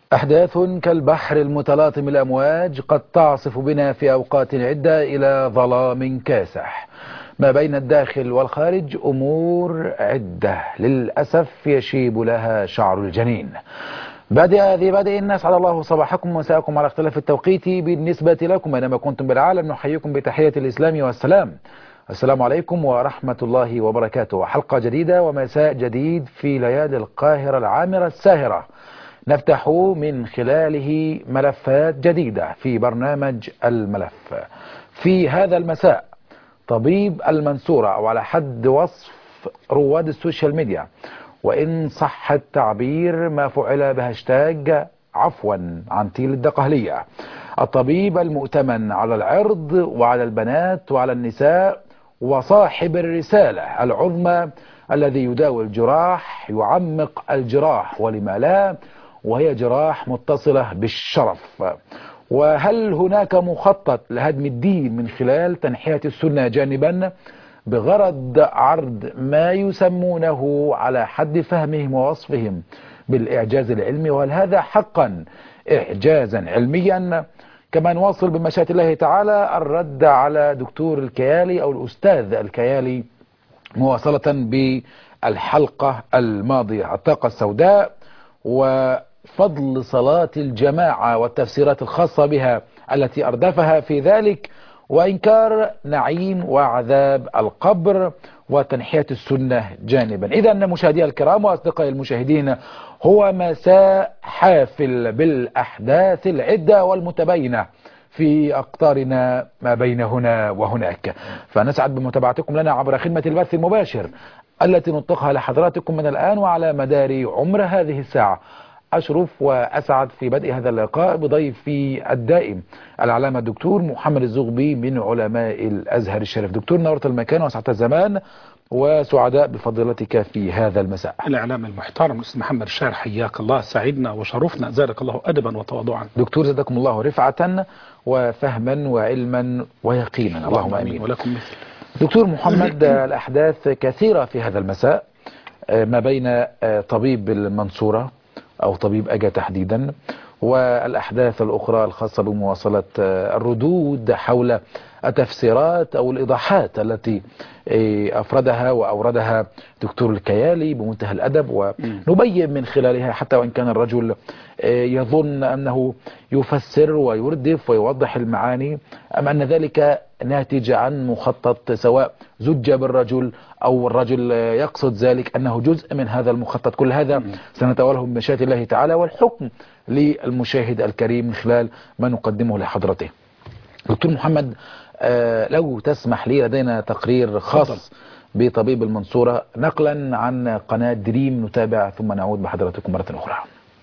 أحداث كالبحر المتلاطم الأمواج قد تعصف بنا في أوقات عدة إلى ظلام كاسح ما بين الداخل والخارج أمور عدة للأسف يشيب لها شعر الجنين بادئ ذي بادئ أسعد الله صباحكم ومساءكم على اختلاف التوقيت بالنسبة لكم أينما كنتم بالعالم نحييكم بتحية الإسلام والسلام السلام عليكم ورحمة الله وبركاته حلقة جديدة ومساء جديد في ليالي القاهرة العامرة الساهرة نفتح من خلاله ملفات جديدة في برنامج الملف في هذا المساء طبيب المنصورة أو على حد وصف رواد السوشيال ميديا وإن صح التعبير ما فعل بهاشتاج عفوا عن تيل الدقهلية الطبيب المؤتمن على العرض وعلى البنات وعلى النساء وصاحب الرسالة العظمى الذي يداوي الجراح يعمق الجراح ولما لا وهي جراح متصلة بالشرف وهل هناك مخطط لهدم الدين من خلال تنحية السنة جانبا بغرض عرض ما يسمونه على حد فهمهم ووصفهم بالإعجاز العلمي وهل هذا حقا إعجازا علميا كما نواصل بمشيئة الله تعالى الرد على دكتور الكيالي أو الأستاذ الكيالي مواصلة بالحلقة الماضية الطاقة السوداء وفضل صلاة الجماعة والتفسيرات الخاصة بها التي أردفها في ذلك وإنكار نعيم وعذاب القبر وتنحية السنة جانبا إذا مشاهدي الكرام وأصدقائي المشاهدين هو مساء حافل بالأحداث العدة والمتباينة في أقطارنا ما بين هنا وهناك فنسعد بمتابعتكم لنا عبر خدمة البث المباشر التي نطلقها لحضراتكم من الآن وعلى مدار عمر هذه الساعة أشرف وأسعد في بدء هذا اللقاء بضيفي الدائم العلامة الدكتور محمد الزغبي من علماء الأزهر الشريف دكتور نورت المكان وسعة الزمان وسعداء بفضيلتك في هذا المساء الإعلام المحترم الأستاذ محمد الشاعر حياك الله سعدنا وشرفنا زادك الله أدبا وتواضعا دكتور زادكم الله رفعة وفهما وعلما ويقينا اللهم آمين ولكم مثل دكتور محمد الأحداث كثيرة في هذا المساء ما بين طبيب المنصورة أو طبيب أجا تحديدا والأحداث الأخرى الخاصة بمواصلة الردود حول التفسيرات أو الإيضاحات التي أفردها وأوردها دكتور الكيالي بمنتهى الأدب ونبين من خلالها حتى وإن كان الرجل يظن أنه يفسر ويردف ويوضح المعاني أم أن ذلك ناتج عن مخطط سواء زج بالرجل أو الرجل يقصد ذلك أنه جزء من هذا المخطط كل هذا سنتوله بمشيئة الله تعالى والحكم للمشاهد الكريم من خلال ما نقدمه لحضرته دكتور محمد آه لو تسمح لي لدينا تقرير خاص بطبيب المنصورة نقلا عن قناة دريم نتابع ثم نعود بحضراتكم مرة أخرى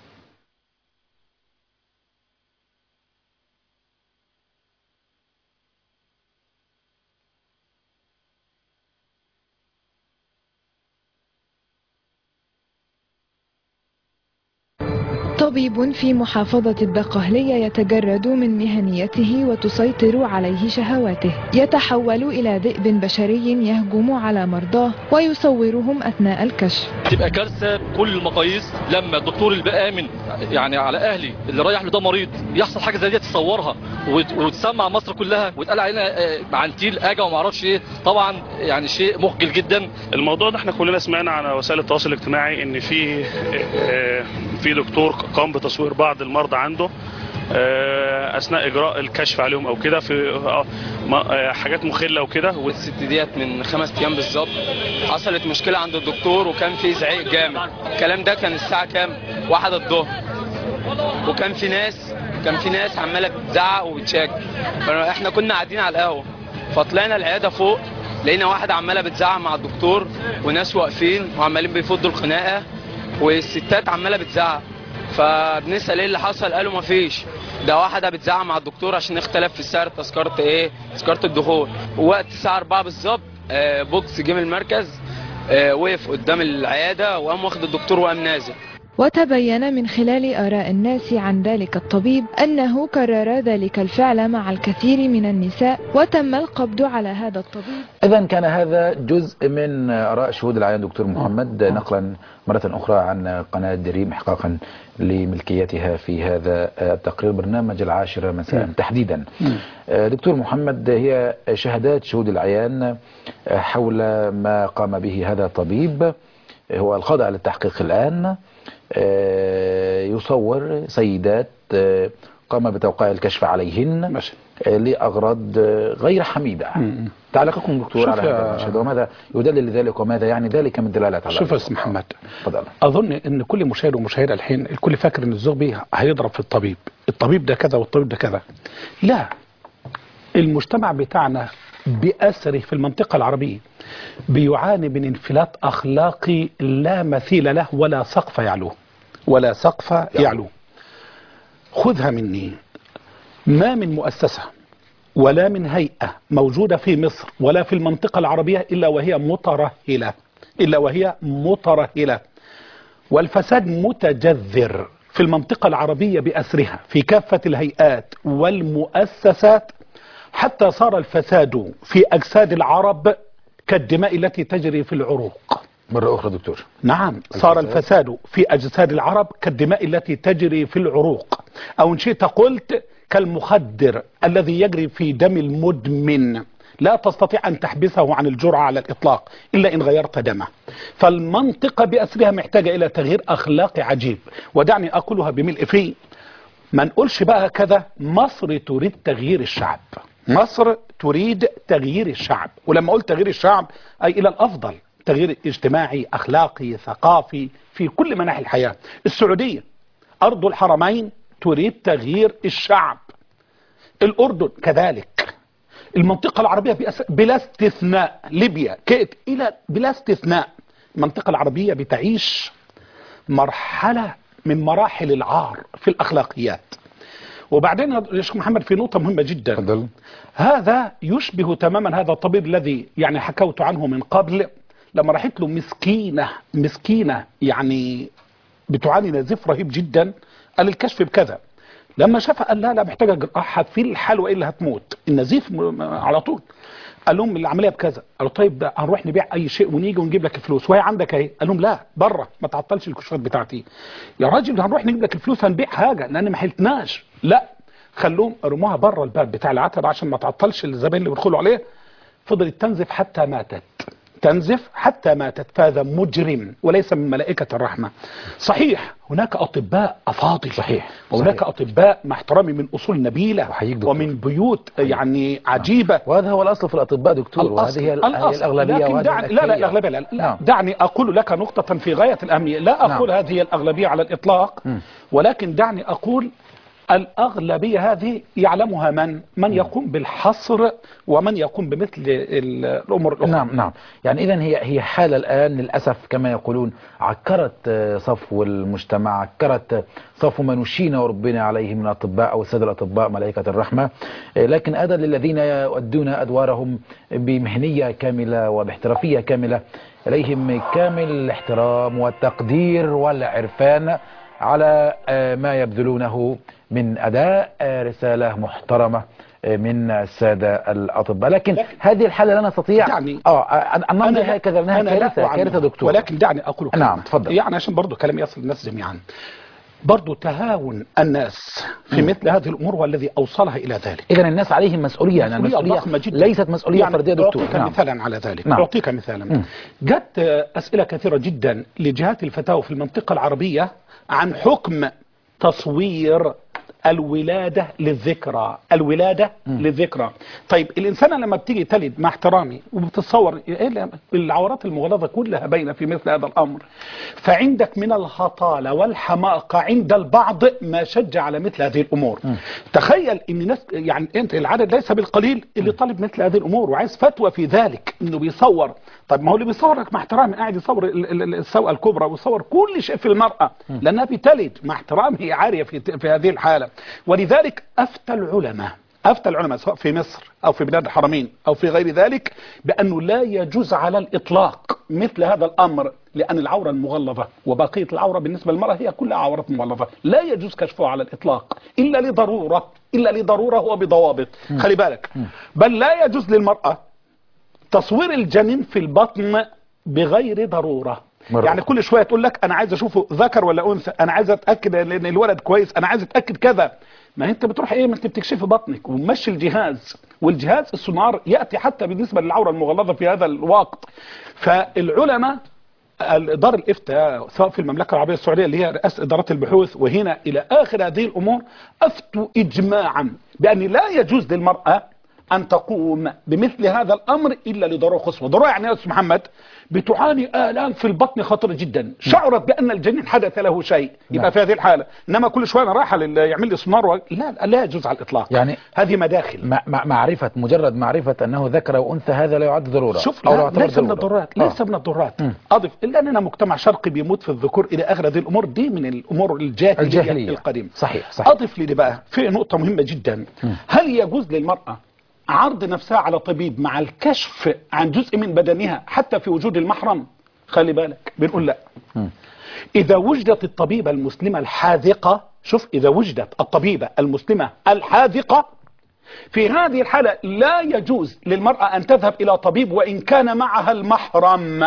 طبيب في محافظة الدقهلية يتجرد من مهنيته وتسيطر عليه شهواته يتحول إلى ذئب بشري يهجم على مرضاه ويصورهم أثناء الكشف تبقى كارثة بكل المقاييس لما الدكتور اللي آمن يعني على أهلي اللي رايح له ده مريض يحصل حاجة زي دي تصورها وتسمع مصر كلها وتقال علينا عنتيل أجا وما اعرفش إيه طبعا يعني شيء مخجل جدا الموضوع ده احنا كلنا سمعنا على وسائل التواصل الاجتماعي ان في في دكتور قام بتصوير بعض المرضى عنده اثناء اجراء الكشف عليهم او كده في حاجات مخله وكده والست ديت من خمس ايام بالظبط حصلت مشكله عند الدكتور وكان في زعيق جامد الكلام ده كان الساعه كام واحد الظهر وكان في ناس كان في ناس عماله بتزعق وبتشاكل فاحنا كنا قاعدين على القهوه فطلعنا العياده فوق لقينا واحده عماله بتزعق مع الدكتور وناس واقفين وعمالين بيفضوا الخناقه والستات عماله بتزعق فبنسال ايه اللي حصل قالوا مفيش ده واحده بتزعق مع الدكتور عشان اختلف في سعر تذكره ايه تذكره الدخول ووقت الساعه 4 بالظبط آه بوكس جه من المركز آه وقف قدام العياده وقام واخد الدكتور وقام نازل وتبين من خلال آراء الناس عن ذلك الطبيب أنه كرر ذلك الفعل مع الكثير من النساء وتم القبض على هذا الطبيب إذا كان هذا جزء من آراء شهود العيان دكتور محمد نقلا مرة أخرى عن قناة دريم إحقاقا لملكيتها في هذا التقرير برنامج العاشرة مساء تحديدا آه، دكتور محمد هي شهادات شهود العيان آه، حول ما قام به هذا الطبيب هو الخاضع للتحقيق الآن آه، يصور سيدات آه، قام بتوقيع الكشف عليهن ماشي آه، لأغراض آه، غير حميدة مم. تعليقكم دكتور شوف على يا- هذا المشهد وماذا يدلل ذلك وماذا يعني ذلك من دلالات على شوف يا الأمر؟ استاذ محمد تفضل اظن ان كل مشاهد ومشاهده الحين الكل فاكر ان الزغبي هيضرب في الطبيب الطبيب ده كذا والطبيب ده كذا لا المجتمع بتاعنا بأسره في المنطقة العربية بيعاني من انفلات أخلاقي لا مثيل له ولا سقف يعلوه ولا سقف يعلوه خذها مني ما من مؤسسة ولا من هيئة موجودة في مصر ولا في المنطقة العربية إلا وهي مترهلة إلا وهي مترهلة والفساد متجذر في المنطقة العربية بأسرها في كافة الهيئات والمؤسسات حتى صار الفساد في أجساد العرب كالدماء التي تجري في العروق مرة أخرى دكتور نعم صار الفساد في أجساد العرب كالدماء التي تجري في العروق أو إن شئت قلت كالمخدر الذي يجري في دم المدمن لا تستطيع أن تحبسه عن الجرعة على الإطلاق إلا إن غيرت دمه فالمنطقة بأسرها محتاجة إلى تغيير أخلاقي عجيب ودعني أقولها بملء فيه ما نقولش بقى كذا مصر تريد تغيير الشعب مصر تريد تغيير الشعب ولما أقول تغيير الشعب أي إلى الأفضل تغيير اجتماعي أخلاقي ثقافي في كل مناحي الحياة السعودية أرض الحرمين تريد تغيير الشعب الأردن كذلك المنطقة العربية بأس- بلا استثناء ليبيا كيت إلى بلا استثناء المنطقة العربية بتعيش مرحلة من مراحل العار في الأخلاقيات وبعدين يا شيخ محمد في نقطة مهمة جدا تفضل هذا يشبه تماما هذا الطبيب الذي يعني حكوت عنه من قبل لما راحت له مسكينة مسكينة يعني بتعاني نزيف رهيب جدا قال الكشف بكذا لما شافها قال لا لا محتاجة جراحة في الحال وإلا هتموت النزيف م- على طول قال لهم العملية بكذا قالوا طيب ده هنروح نبيع أي شيء ونيجي ونجيب لك الفلوس وهي عندك اهي قال لهم لا بره ما تعطلش الكشوفات بتاعتي يا راجل هنروح نجيب لك الفلوس هنبيع حاجة لأن ما حلتناش لا خلوهم رموها بره الباب بتاع العتبة عشان ما تعطلش الزبائن اللي بيدخلوا عليه فضلت تنزف حتى ماتت تنزف حتى ماتت فهذا مجرم وليس من ملائكة الرحمة صحيح هناك أطباء أفاضل صحيح، وهناك صحيح. أطباء مع احترامي من أصول نبيلة أحييك دكتور. ومن بيوت يعني عجيبة وهذا هو الأصل في الأطباء دكتور الأصل وهذه هي ال- هي الأصل. الأغلبية لكن وهذه دعني لا لا الأكثرية. الأغلبية لا, لا نعم. دعني أقول لك نقطة في غاية الأهمية لا أقول نعم. هذه هي الأغلبية على الإطلاق ولكن دعني أقول الأغلبية هذه يعلمها من من يقوم بالحصر ومن يقوم بمثل ال- الأمور الأخرى نعم نعم يعني إذا هي هي حالة الآن للأسف كما يقولون عكرت آه، صفو المجتمع عكرت آه، صفو من نشينا ربنا عليه من الأطباء أو السادة الأطباء ملائكة الرحمة آه، لكن أيضا للذين يؤدون أدوارهم بمهنية كاملة وباحترافية كاملة إليهم كامل الاحترام والتقدير والعرفان على آه، ما يبذلونه من أداء آه، رسالة محترمة آه، من السادة الأطباء لكن هذه الحالة لا نستطيع يعني اه أن أن نمضي لا- هكذا لأنها أنا لا كارثة أعنف. كارثة دكتور ولكن دعني أقول نعم، كلمة. تفضل. يعني عشان برضو كلام يصل الناس جميعا برضو تهاون الناس في مثل هذه الأمور والذي أوصلها إلى ذلك إذا الناس عليهم مسؤولية يعني مسؤولية المسؤولية ضخمة جدا ليست مسؤولية يعني فردية دكتور أعطيك نعم. مثالا على ذلك نعم. أعطيك مثالا مم. جت آه، أسئلة كثيرة جدا لجهات الفتاوى في المنطقة العربية عن حكم تصوير الولادة للذكرى الولادة للذكرى طيب الإنسان لما بتيجي تلد مع احترامي وبتتصور إيه اللي- العورات المغلظة كلها باينة في مثل هذا الأمر فعندك من الهطالة والحماقة عند البعض ما شجع على مثل هذه الأمور تخيل ان ناس يعني انت العدد ليس بالقليل اللي طالب مثل هذه الامور وعايز فتوى في ذلك انه بيصور طيب ما هو اللي بيصورك مع احترامي قاعد يصور ال- ال- ال- السوءة الكبرى ويصور كل شيء في المرأة لانها بتلد مع احترامي هي عارية في في هذه الحالة ولذلك افتى العلماء افتى العلماء سواء في مصر او في بلاد الحرمين او في غير ذلك بانه لا يجوز على الاطلاق مثل هذا الامر لان العوره المغلظه وبقيه العوره بالنسبه للمراه هي كلها عورات مغلظه لا يجوز كشفها على الاطلاق الا لضروره الا لضروره وبضوابط خلي بالك بل لا يجوز للمراه تصوير الجنين في البطن بغير ضروره مرة. يعني كل شويه تقول لك انا عايز اشوفه ذكر ولا انثى انا عايز اتاكد ان الولد كويس انا عايز اتاكد كذا ما انت بتروح ايه ما انت بتكشف بطنك ومشي الجهاز والجهاز السونار ياتي حتى بالنسبه للعوره المغلظه في هذا الوقت فالعلماء دار الافتاء سواء في المملكه العربيه السعوديه اللي هي رئاسه ادارات البحوث وهنا الى اخر هذه الامور افتوا اجماعا بان لا يجوز للمراه ان تقوم بمثل هذا الامر الا لضروره خصوه، ضروره يعني يا استاذ محمد بتعاني الام في البطن خطيره جدا، شعرت بان الجنين حدث له شيء، يبقى نعم. في هذه الحاله، انما كل شويه انا رايحه لل- يعمل لي سونار و... لا لا يجوز على الاطلاق يعني هذه مداخل مع مع- معرفة مجرد معرفة أنه ذكر وأنثى هذا لا يعد ضرورة شوف أو لا يعتبر ليس من ضرورة. الضرورات آه. ليس من الضرورات مم. اضف الا اننا مجتمع شرقي بيموت في الذكور الى اخر هذه الامور دي من الامور الجاهليه, الجاهلية القديمه صحيح صحيح اضف لي دي بقى في نقطه مهمه جدا هل يجوز للمراه عرض نفسها على طبيب مع الكشف عن جزء من بدنها حتى في وجود المحرم خلي بالك بنقول لا إذا وجدت الطبيبة المسلمة الحاذقة شوف إذا وجدت الطبيبة المسلمة الحاذقة في هذه الحالة لا يجوز للمرأة أن تذهب إلى طبيب وإن كان معها المحرم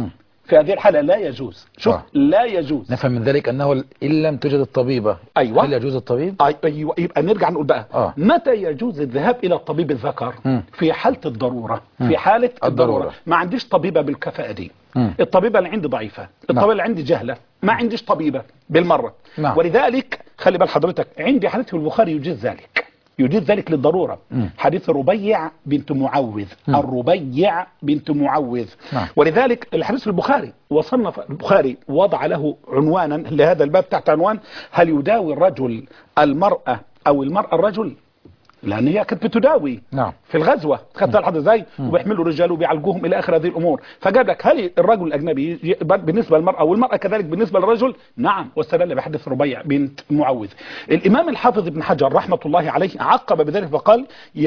في هذه الحالة لا يجوز شوف آه. لا يجوز نفهم من ذلك أنه إن لم توجد الطبيبة أيوة. هل يجوز الطبيب؟ أي- أيوة يبقى نرجع نقول بقى آه. متى يجوز الذهاب إلى الطبيب الذكر مم. في حالة الضرورة في حالة الضرورة. الضرورة ما عنديش طبيبة بالكفاءة دي مم. الطبيبة اللي عندي ضعيفة الطبيبة اللي عندي جهلة ما عنديش طبيبة بالمرة نعم. ولذلك خلي بال حضرتك عندي حديث في البخاري يجيز ذلك يجيز ذلك للضرورة مم. حديث الربيع بنت معوذ الربيع بنت معوذ نعم. ولذلك الحديث البخاري وصنف البخاري وضع له عنوانا لهذا الباب تحت عنوان هل يداوي الرجل المرأة أو المرأة الرجل لأن هي كانت بتداوي نعم في الغزوة خدت الحد ازاي وبيحملوا رجال وبيعالجوهم الى اخر هذه الامور فجاب لك هل الرجل الاجنبي ي- بالنسبه للمراه والمراه كذلك بالنسبه للرجل نعم واستدل بحديث ربيع بنت معوذ الامام الحافظ ابن حجر رحمه الله عليه عقب بذلك فقال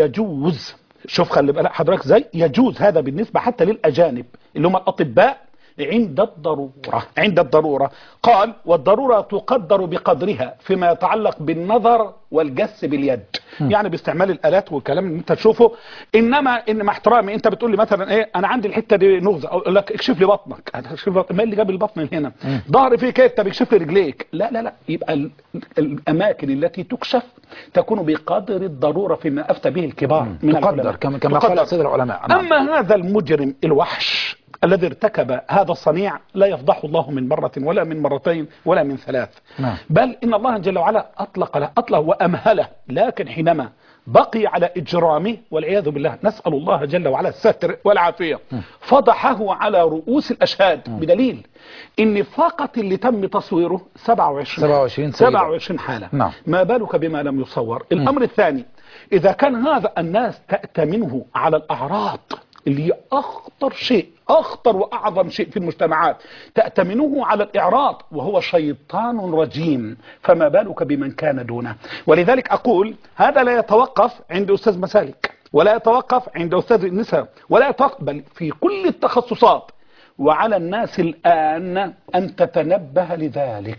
يجوز شوف خلي بالك حضرتك ازاي يجوز هذا بالنسبه حتى للاجانب اللي هم الاطباء عند الضرورة عند الضرورة قال والضرورة تقدر بقدرها فيما يتعلق بالنظر والجس باليد يعني باستعمال الالات والكلام اللي انت تشوفه انما ان مع احترامي انت بتقول لي مثلا ايه انا عندي الحته دي نغزه اقول لك اكشف لي بطنك اكشف لي بطنك. ما اللي جاب البطن هنا ظهر فيه كده طب اكشف لي رجليك لا لا لا يبقى ال- الاماكن التي تكشف تكون بقدر الضروره فيما افتى به الكبار من تقدر العلماء. كما كما تقدر. قال سيد العلماء نعم. أما هذا المجرم الوحش الذي ارتكب هذا الصنيع لا يفضحه الله من مرة ولا من مرتين ولا من ثلاث نعم. بل إن الله جل وعلا أطلق له أطلق وأمهله لكن حينما بقي على إجرامه والعياذ بالله نسأل الله جل وعلا الستر والعافية فضحه على رؤوس الأشهاد بدليل إن فقط اللي تم تصويره 27 27 سيدة. 27 حالة نعم. ما بالك بما لم يصور الأمر الثاني إذا كان هذا الناس تأتمنه على الأعراض اللي هي أخطر شيء أخطر وأعظم شيء في المجتمعات تأتمنه على الإعراض وهو شيطان رجيم فما بالك بمن كان دونه ولذلك أقول هذا لا يتوقف عند أستاذ مسالك ولا يتوقف عند أستاذ النساء ولا يتوقف بل في كل التخصصات وعلى الناس الآن أن تتنبه لذلك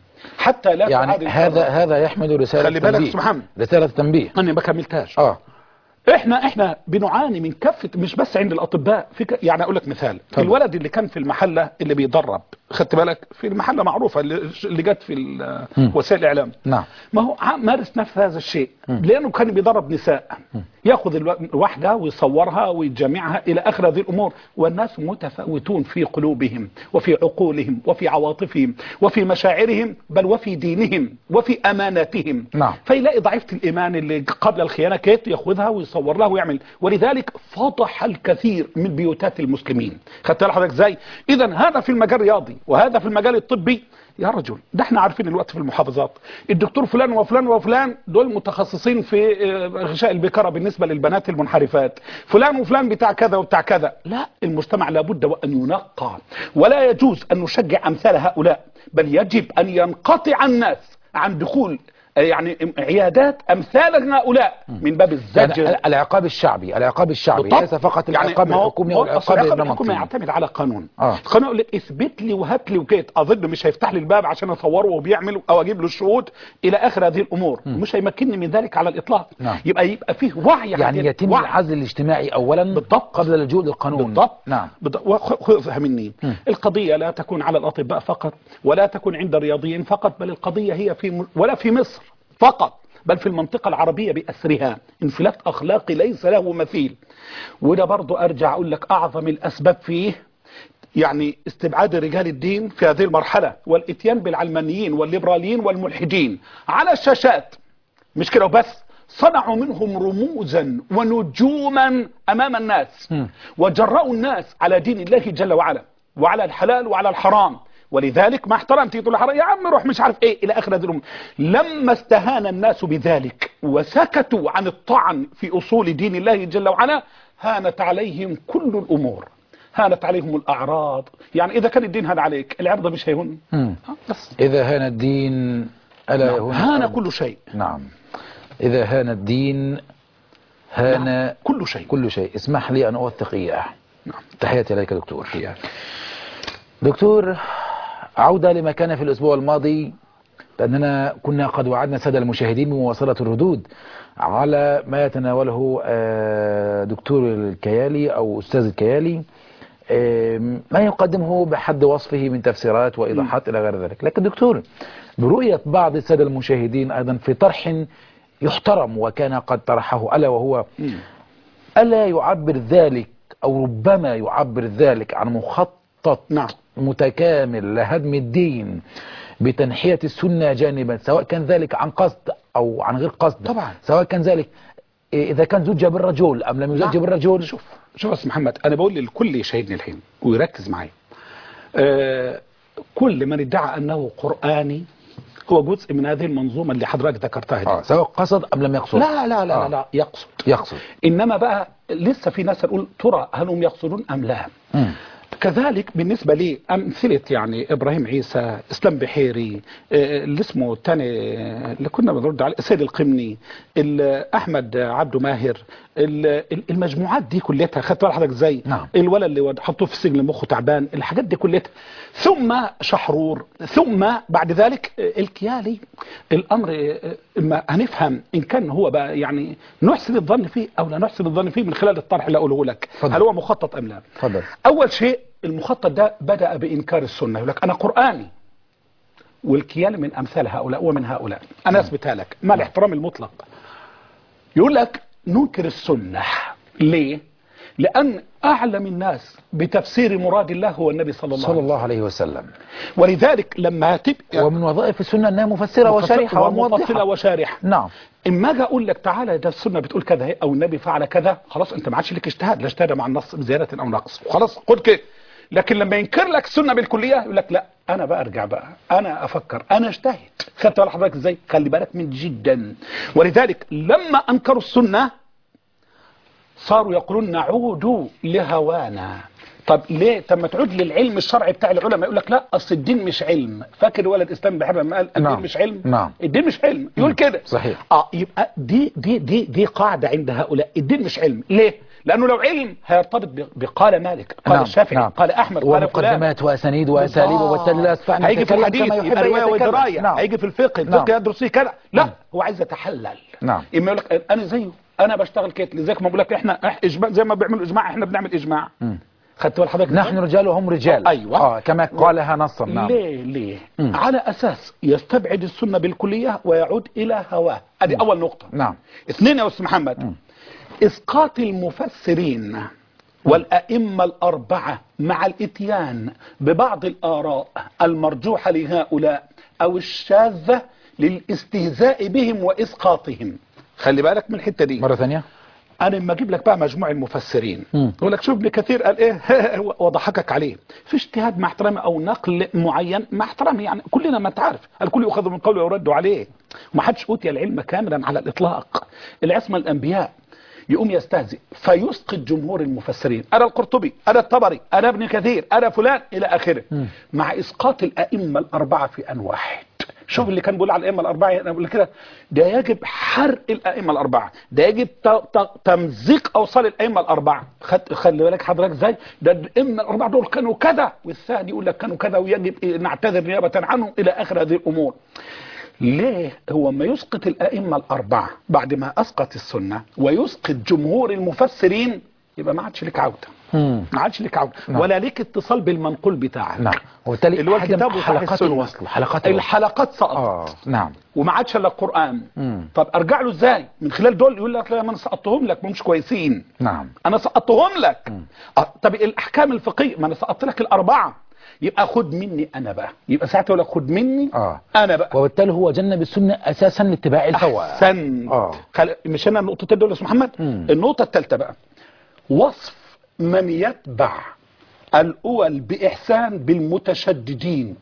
حتى لا تعاد يعني هذا الكرة. هذا يحمل رسالة خلي بالك تنبيه. أستاذ محمد. رسالة تنبيه أنا ما كملتهاش اه احنا احنا بنعاني من كافه مش بس عند الاطباء في ك... يعني اقول لك مثال اتفضل. الولد اللي كان في المحله اللي بيدرب خدت بالك في المحله معروفه اللي, اللي جت في ال- مم. وسائل الاعلام نعم ما هو ع- مارس نفس هذا الشيء لانه كان بيدرب نساء ياخذ الو- الواحده ويصورها ويجمعها الى اخر هذه الامور والناس متفاوتون في قلوبهم وفي عقولهم وفي عواطفهم وفي مشاعرهم بل وفي دينهم وفي اماناتهم نعم. فيلاقي ضعيفه الايمان اللي قبل الخيانه كيت ياخذها ويصور لها ويعمل ولذلك فضح الكثير من بيوتات المسلمين خدت بالك حضرتك ازاي اذا هذا في المجال الرياضي وهذا في المجال الطبي يا رجل ده احنا عارفين الوقت في المحافظات الدكتور فلان وفلان وفلان دول متخصصين في آه، غشاء البكاره بالنسبه للبنات المنحرفات فلان وفلان بتاع كذا وبتاع كذا لا المجتمع لابد وان ينقى ولا يجوز ان نشجع امثال هؤلاء بل يجب ان ينقطع الناس عن دخول آه، يعني عيادات امثال هؤلاء من باب الزجر يعني العقاب الشعبي العقاب الشعبي بالضبط. ليس فقط يعني العقاب ما هو- الحكومي ما او هو أصل العقاب العقاب الحكومي النمطي يعتمد على قانون آه. القانون يقول لك اثبت لي وهات لي وكيت اظن مش هيفتح لي الباب عشان اصوره وبيعمل او اجيب له الشهود الى اخر هذه الامور مش هيمكنني من ذلك على الاطلاق نعم. يبقى يبقى فيه وعي يعني عادل. يتم وعي. العزل الاجتماعي اولا بالضبط. قبل اللجوء للقانون بالضبط نعم بالضبط. وخ- خذها مني م. القضية لا تكون على الأطباء فقط ولا تكون عند الرياضيين فقط بل القضية هي في م... ولا في مصر فقط بل في المنطقة العربية بأسرها انفلات أخلاقي ليس له مثيل وده برضو أرجع أقول لك أعظم الأسباب فيه يعني استبعاد رجال الدين في هذه المرحلة والاتيان بالعلمانيين والليبراليين والملحدين على الشاشات مش كده وبس صنعوا منهم رموزا ونجوما امام الناس مم. وجرأوا الناس على دين الله جل وعلا وعلى الحلال وعلى الحرام ولذلك ما احترمت تقول الحرام يا عم روح مش عارف ايه الى اخر هذه الامور لما استهان الناس بذلك وسكتوا عن الطعن في اصول دين الله جل وعلا هانت عليهم كل الامور هانت عليهم الاعراض يعني اذا كان الدين هان عليك العرض مش هيهون مم. ها، بس اذا هان الدين الا يهون هان الأرض. كل شيء نعم اذا هان الدين هان نعم. كل شيء كل شيء اسمح لي ان اوثق اياه نعم. تحياتي اليك دكتور دكتور عودة لما كان في الأسبوع الماضي لأننا كنا قد وعدنا السادة المشاهدين بمواصلة الردود على ما يتناوله آه، دكتور الكيالي أو أستاذ الكيالي آم، ما يقدمه بحد وصفه من تفسيرات وإيضاحات إلى غير ذلك لكن دكتور برؤية بعض السادة المشاهدين أيضا في طرح يحترم وكان قد طرحه ألا وهو مم. ألا يعبر ذلك أو ربما يعبر ذلك عن مخطط نعم متكامل لهدم الدين بتنحية السنة جانبا سواء كان ذلك عن قصد أو عن غير قصد طبعا. سواء كان ذلك إيه، إذا كان زوجة بالرجل أم لم يزوج نعم. بالرجل شوف شوف يا أستاذ محمد انا بقول للكل يشاهدني الحين ويركز معايا آه كل من ادعى انه قراني هو جزء من هذه المنظومه اللي حضرتك ذكرتها دي آه سواء قصد أم لم يقصد لا لا لا, آه. لا لا يقصد يقصد انما بقى لسه في ناس تقول ترى هل هم يقصدون ام لا مم. كذلك بالنسبة لي أمثلة يعني إبراهيم عيسى إسلام بحيري آه، اللي اسمه الثاني آه، اللي كنا بنرد عليه سيد القمني ال- أحمد عبده ماهر ال- ال- المجموعات دي كلها خدت بال حضرتك ازاي نعم. الولد اللي ود- حطوه في السجن مخه تعبان الحاجات دي كلها ثم شحرور ثم بعد ذلك آه، الكيالي الامر آه، ما هنفهم ان كان هو بقى يعني نحسن الظن فيه او لا نحسن الظن فيه من خلال الطرح اللي اقوله لك اتفضل. هل هو مخطط ام لا تفضل اول شيء المخطط ده بدا بانكار السنه يقول لك انا قراني والكيان من امثال هؤلاء ومن هؤلاء انا اثبتها لك مع الاحترام المطلق يقول لك ننكر السنه ليه لان اعلم الناس بتفسير مراد الله هو النبي صلى الله صلى عليه الله عليه وسلم وسلم ولذلك لما تبقى ومن وظائف السنة أنها مفسرة وشارحة ومفصله وموضحة وشارحه نعم اما اجي اقول لك تعالى ده السنه بتقول كذا اهي، او النبي فعل كذا خلاص انت ما عادش لك اجتهاد لا اجتهاد مع النص بزياده او نقص خلاص خد كده لكن لما ينكر لك السنه بالكليه يقول لك لا انا بقى ارجع بقى انا افكر انا اجتهد خدت بال حضرتك ازاي خلي بالك من جدا ولذلك لما انكروا السنه صاروا يقولون نعود لهوانا طب ليه طب ما تعود للعلم الشرعي بتاع العلماء يقول لك لا اصل الدين مش علم فاكر ولد اسلام بحب لما قال الدين نعم. مش علم نعم. الدين مش علم يقول كده صحيح. اه يبقى دي دي دي دي قاعده عند هؤلاء الدين مش علم ليه لانه لو علم هيرتبط ب- بقال مالك قال نعم، الشافعي نعم. قال احمد قال فلان ومقدمات وأسانيد وأساليب بالضبط. وبالتالي لا يستطيع أن هيجي في يتكلم الحديث كما يحب يبقى أن روايه يتكلم. ودرايه نعم. هيجي في الفقه نعم. الفقه يدرس فيه كذا لا نعم. هو عايز يتحلل نعم. اما يقول لك انا زيه انا بشتغل كده لذلك ما بقول لك احنا إح- اجماع زي ما بيعملوا اجماع احنا بنعمل اجماع مم. خدت بال حضرتك نحن رجال وهم رجال أيوة. آه كما قالها نصا نعم ليه ليه مم. على اساس يستبعد السنه بالكليه ويعود الى هواه ادي اول نقطه نعم اثنين يا استاذ محمد اسقاط المفسرين والائمه الاربعه مع الاتيان ببعض الاراء المرجوحه لهؤلاء او الشاذه للاستهزاء بهم واسقاطهم خلي بالك من الحته دي مرة ثانية انا لما اجيب لك بقى مجموع المفسرين مم. يقول لك شوف ابن كثير قال ايه وضحكك عليه في اجتهاد مع احترامي او نقل معين مع احترامي يعني كلنا ما تعرف الكل يؤخذ من قوله ويرد عليه ما حدش اوتي العلم كاملا على الاطلاق العصمه الانبياء يقوم يستهزئ فيسقط جمهور المفسرين انا القرطبي انا الطبري انا ابن كثير انا فلان الى اخره مع اسقاط الائمه الاربعه في ان واحد شوف اللي كان بيقول على الائمه الاربعه انا بقول كده ده يجب حرق الائمه الاربعه ده يجب ت- ت- تمزيق اوصال الائمه الاربعه خد خلي بالك حضرتك ازاي ده الائمه الاربعه دول كانوا كذا والثاني يقول لك كانوا كذا ويجب نعتذر نيابه عنهم الى اخر هذه الامور ليه هو ما يسقط الائمه الاربعه بعد ما اسقط السنه ويسقط جمهور المفسرين يبقى ما عادش لك عوده مم. ما عادش لك عوده نعم. ولا ليك اتصال بالمنقول بتاعك نعم وبالتالي اللي هو حجم الكتاب وصحيح حلقات السنة. الوصل حلقات الوصل الحلقات سقطت اه نعم وما عادش الا القران مم. طب ارجع له ازاي من خلال دول يقول لك لا ما انا سقطتهم لك ما مش كويسين نعم انا سقطتهم لك آه، طب الاحكام الفقهيه ما انا سقطت لك الاربعه يبقى خد مني انا بقى يبقى ساعتها يقول لك خد مني اه انا بقى وبالتالي هو جنب السنة اساسا لاتباع الهوى احسنت اه خل... مش انا النقطتين دول يا استاذ محمد مم. النقطه الثالثه بقى وصف من يتبع الأول بإحسان بالمتشددين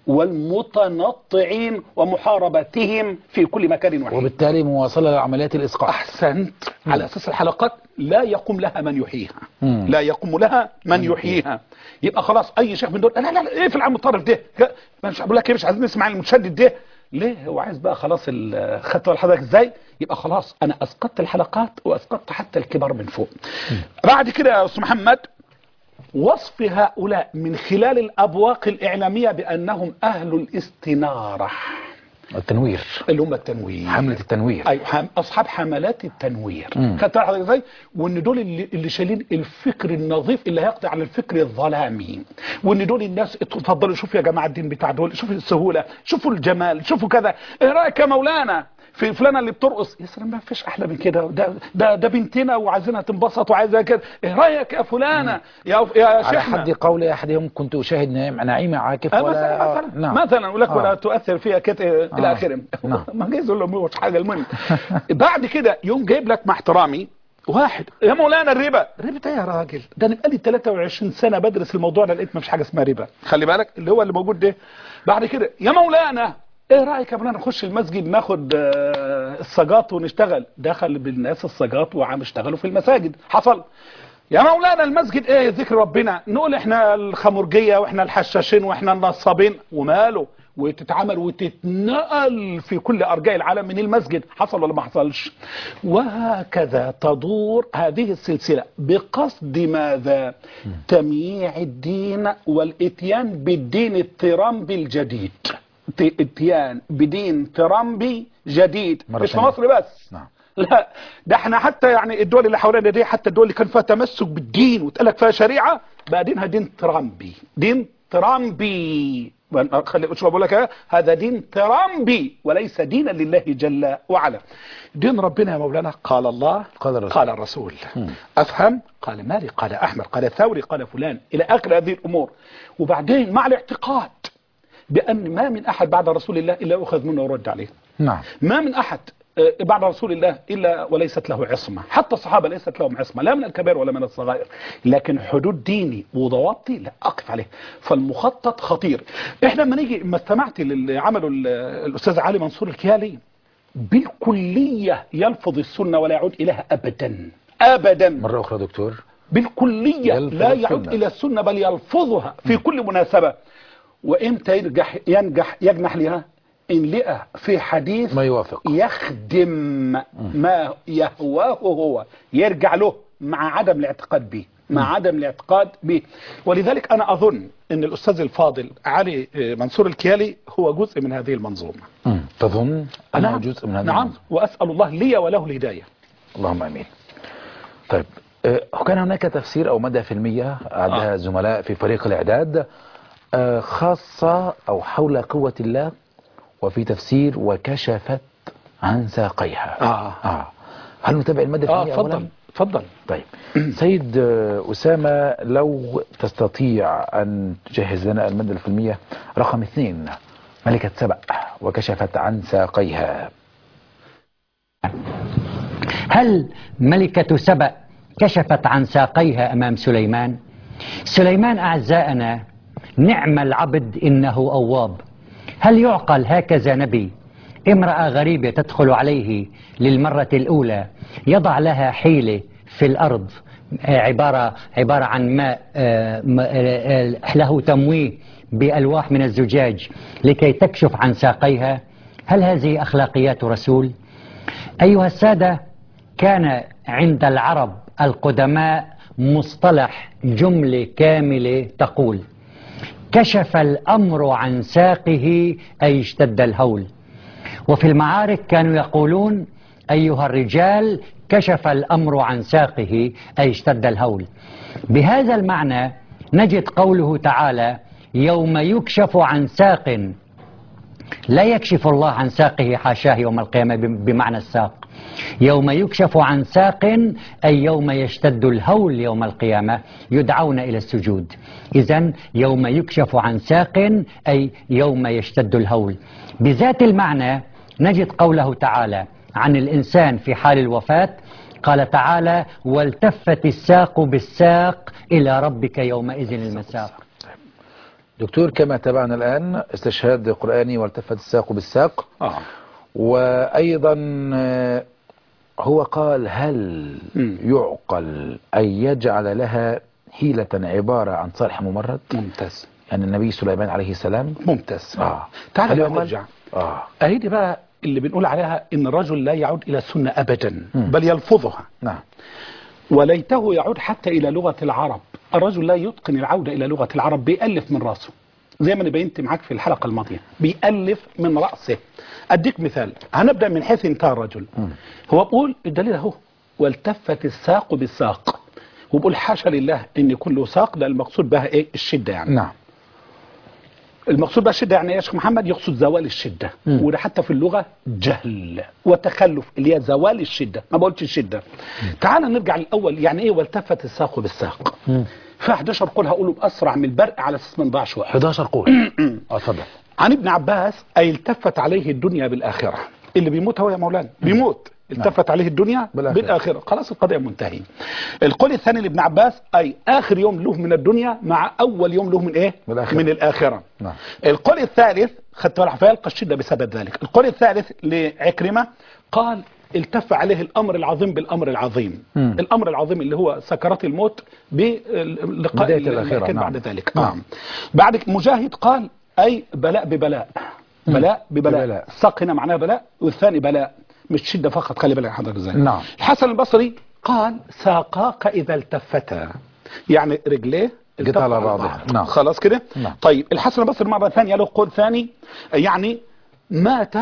والمتنطعين ومحاربتهم في كل مكان وحين وبالتالي مواصلة لعمليات الإسقاط أحسنت على أساس الحلقات لا يقوم لها من يحييها مم. لا يقوم لها من يحييها يبقى خلاص أي شيخ من دول لا لا لا إيه في العام الطرف ده لا، مش بقول لك إيه مش عايزين نسمع المتشدد ده ليه هو عايز بقى خلاص ال- خدت بالك حضرتك ازاي يبقى خلاص انا اسقطت الحلقات واسقطت حتى الكبار من فوق بعد كده يا استاذ محمد وصف هؤلاء من خلال الابواق الاعلاميه بانهم اهل الاستناره التنوير اللي هم التنوير حملة التنوير ايوه حم- اصحاب حملات التنوير مم. خدت بالك حضرتك ازاي وان دول اللي, اللي شايلين الفكر النظيف اللي هيقضي على الفكر الظلامي وان دول الناس اتفضلوا شوفوا يا جماعه الدين بتاع دول شوفوا السهوله شوفوا الجمال شوفوا كذا ايه رايك يا مولانا في فلانه اللي بترقص يا سلام ما فيش احلى من كده ده ده ده بنتنا وعايزينها تنبسط وعايزها كده ايه رايك يا فلانه يا يا على شيخنا حد قول أحدهم كنت أشاهد نعيم نعيم عاكف آه، ولا مثلا آه، مثلا نعم مثلا يقول لك آه. ولا تؤثر فيها كت آه. الى اخره نعم. ما جايز يقول له مش حاجه المهم بعد كده يوم جايب لك مع احترامي واحد يا مولانا الربا الربا ايه يا راجل ده انا بقالي 23 سنه بدرس الموضوع ده لقيت ما فيش حاجه اسمها ربا خلي بالك اللي هو اللي موجود ده بعد كده يا مولانا ايه رايك يا مولانا نخش المسجد ناخد آه، السجاط ونشتغل دخل بالناس السجاط وعم اشتغلوا في المساجد حصل يا مولانا المسجد ايه ذكر ربنا نقول احنا الخمرجيه واحنا الحشاشين واحنا النصابين وماله وتتعمل وتتنقل في كل ارجاء العالم من المسجد حصل ولا ما حصلش وهكذا تدور هذه السلسله بقصد ماذا تمييع الدين والاتيان بالدين الترامبي الجديد ت- اتيان بدين ترامبي جديد مرة مش في ثانية. مصر بس نعم لا ده احنا حتى يعني الدول اللي حوالينا دي حتى الدول اللي كان فيها تمسك بالدين وتقال لك فيها شريعه بقى دينها دين ترامبي دين ترامبي خلي شو بقول لك إيه؟ هذا دين ترامبي وليس دينا لله جل وعلا دين ربنا يا مولانا قال الله قال الرسول. قال الرسول افهم قال مالي قال احمد قال ثوري قال فلان الى اخر هذه الامور وبعدين مع الاعتقاد بان ما من احد بعد رسول الله الا يؤخذ منه ويرد عليه نعم ما من أحد آه، بعد رسول الله إلا وليست له عصمة حتى الصحابة ليست لهم عصمة لا من الكبائر ولا من الصغائر لكن حدود ديني وضوابطي لا أقف عليه فالمخطط خطير إحنا لما نيجي ما استمعت للي عمله ال- الأستاذ علي منصور الكيالي بالكلية يلفظ السنة ولا يعود إليها أبدا أبدا مرة أخرى دكتور بالكلية يلفظ لا يعود السنة. إلى السنة بل يلفظها في كل مناسبة وإمتى ينجح ينجح يجنح لها إن لقى في حديث ما يوافق يخدم ما يهواه هو يرجع له مع عدم الاعتقاد به مع عدم الاعتقاد به ولذلك أنا أظن أن الأستاذ الفاضل علي آه، منصور الكيالي هو جزء من هذه المنظومة مم. تظن أنه جزء من هذا نعم المنظومة؟ وأسأل الله لي وله الهداية اللهم امين. طيب آه، كان هناك تفسير او مدى فيلميه اعدها زملاء في فريق الاعداد آه، خاصه او حول قوه الله وفي تفسير وكشفت عن ساقيها. آه. اه هل نتابع المدى آه الفيلميه تفضل اولا؟ تفضل طيب سيد آه، اسامه لو تستطيع ان تجهز لنا الماده الفيلميه رقم اثنين ملكه سبأ وكشفت عن ساقيها. هل ملكة سبأ كشفت عن ساقيها أمام سليمان سليمان أعزائنا نعم العبد إنه أواب هل يعقل هكذا نبي امرأة غريبة تدخل عليه للمرة الأولى يضع لها حيلة في الأرض آه، عبارة عبارة عن ماء آه، م- آه، آه، له تمويه بألواح من الزجاج لكي تكشف عن ساقيها هل هذه أخلاقيات رسول؟ أيها السادة كان عند العرب القدماء مصطلح جملة كاملة تقول كشف الأمر عن ساقه أي اشتد الهول وفي المعارك كانوا يقولون أيها الرجال كشف الأمر عن ساقه أي اشتد الهول بهذا المعنى نجد قوله تعالى يوم يكشف عن ساق لا يكشف الله عن ساقه حاشاه يوم القيامة بمعنى الساق يوم يكشف عن ساق أي يوم يشتد الهول يوم القيامة يدعون إلى السجود إذا يوم يكشف عن ساق أي يوم يشتد الهول بذات المعنى نجد قوله تعالى عن الإنسان في حال الوفاة قال تعالى والتفت الساق بالساق إلى ربك يومئذ المساق دكتور كما تابعنا الآن استشهاد قرآني والتفت الساق بالساق آه. وأيضا آه، هو قال هل مم. يعقل أن يجعل لها حيلة عبارة عن صالح ممرد ممتاز يعني النبي سليمان عليه السلام ممتاز آه. تعال هل بقى يعقل؟ نرجع آه. اهي دي بقى اللي بنقول عليها ان الرجل لا يعود الى السنه ابدا مم. بل يلفظها نعم وليته يعود حتى الى لغه العرب الرجل لا يتقن العوده الى لغه العرب بيالف من راسه زي ما انا بينت معاك في الحلقه الماضيه بيالف من راسه اديك مثال هنبدا من حيث انتهى الرجل هو بيقول الدليل اهو والتفت الساق بالساق وبقول حاشا لله ان يكون له ساق ده المقصود بها ايه الشده يعني نعم المقصود بقى الشده يعني ايه يا شيخ محمد يقصد زوال الشده مم. وده حتى في اللغه جهل وتخلف اللي هي زوال الشده ما بقولش الشده تعال نرجع الاول يعني ايه والتفت الساق بالساق في 11 قول هقوله باسرع من البرق على اساس ما نضيعش وقت 11 قول اه اتفضل عن ابن عباس اي التفت عليه الدنيا بالاخره اللي بيموت هو يا مولانا بيموت التفت عليه الدنيا بالآخرة. بالآخرة. خلاص القضية منتهية القول الثاني لابن عباس أي آخر يوم له من الدنيا مع أول يوم له من إيه من الآخرة. من الآخرة نعم. القول الثالث خدت بالك فيلقى الشدة بسبب ذلك القول الثالث لعكرمة قال التف عليه الأمر العظيم بالأمر العظيم مم. الأمر العظيم اللي هو سكرات الموت بلقاء بداية الآخرة، الملكين نعم. بعد ذلك نعم. نعم. بعد ك- مجاهد قال أي بلاء ببلاء بلاء ببلاء, ببلاء. الساق هنا معناه بلاء والثاني بلاء مش شدة فقط خلي بالك حضرتك ازاي نعم. الحسن البصري قال ساقاك إذا التفتا يعني رجليه جت على التفوا بعضها. بعض. نعم. خلاص كده نعم. طيب الحسن البصري مرة ثانية له قول ثاني يعني مات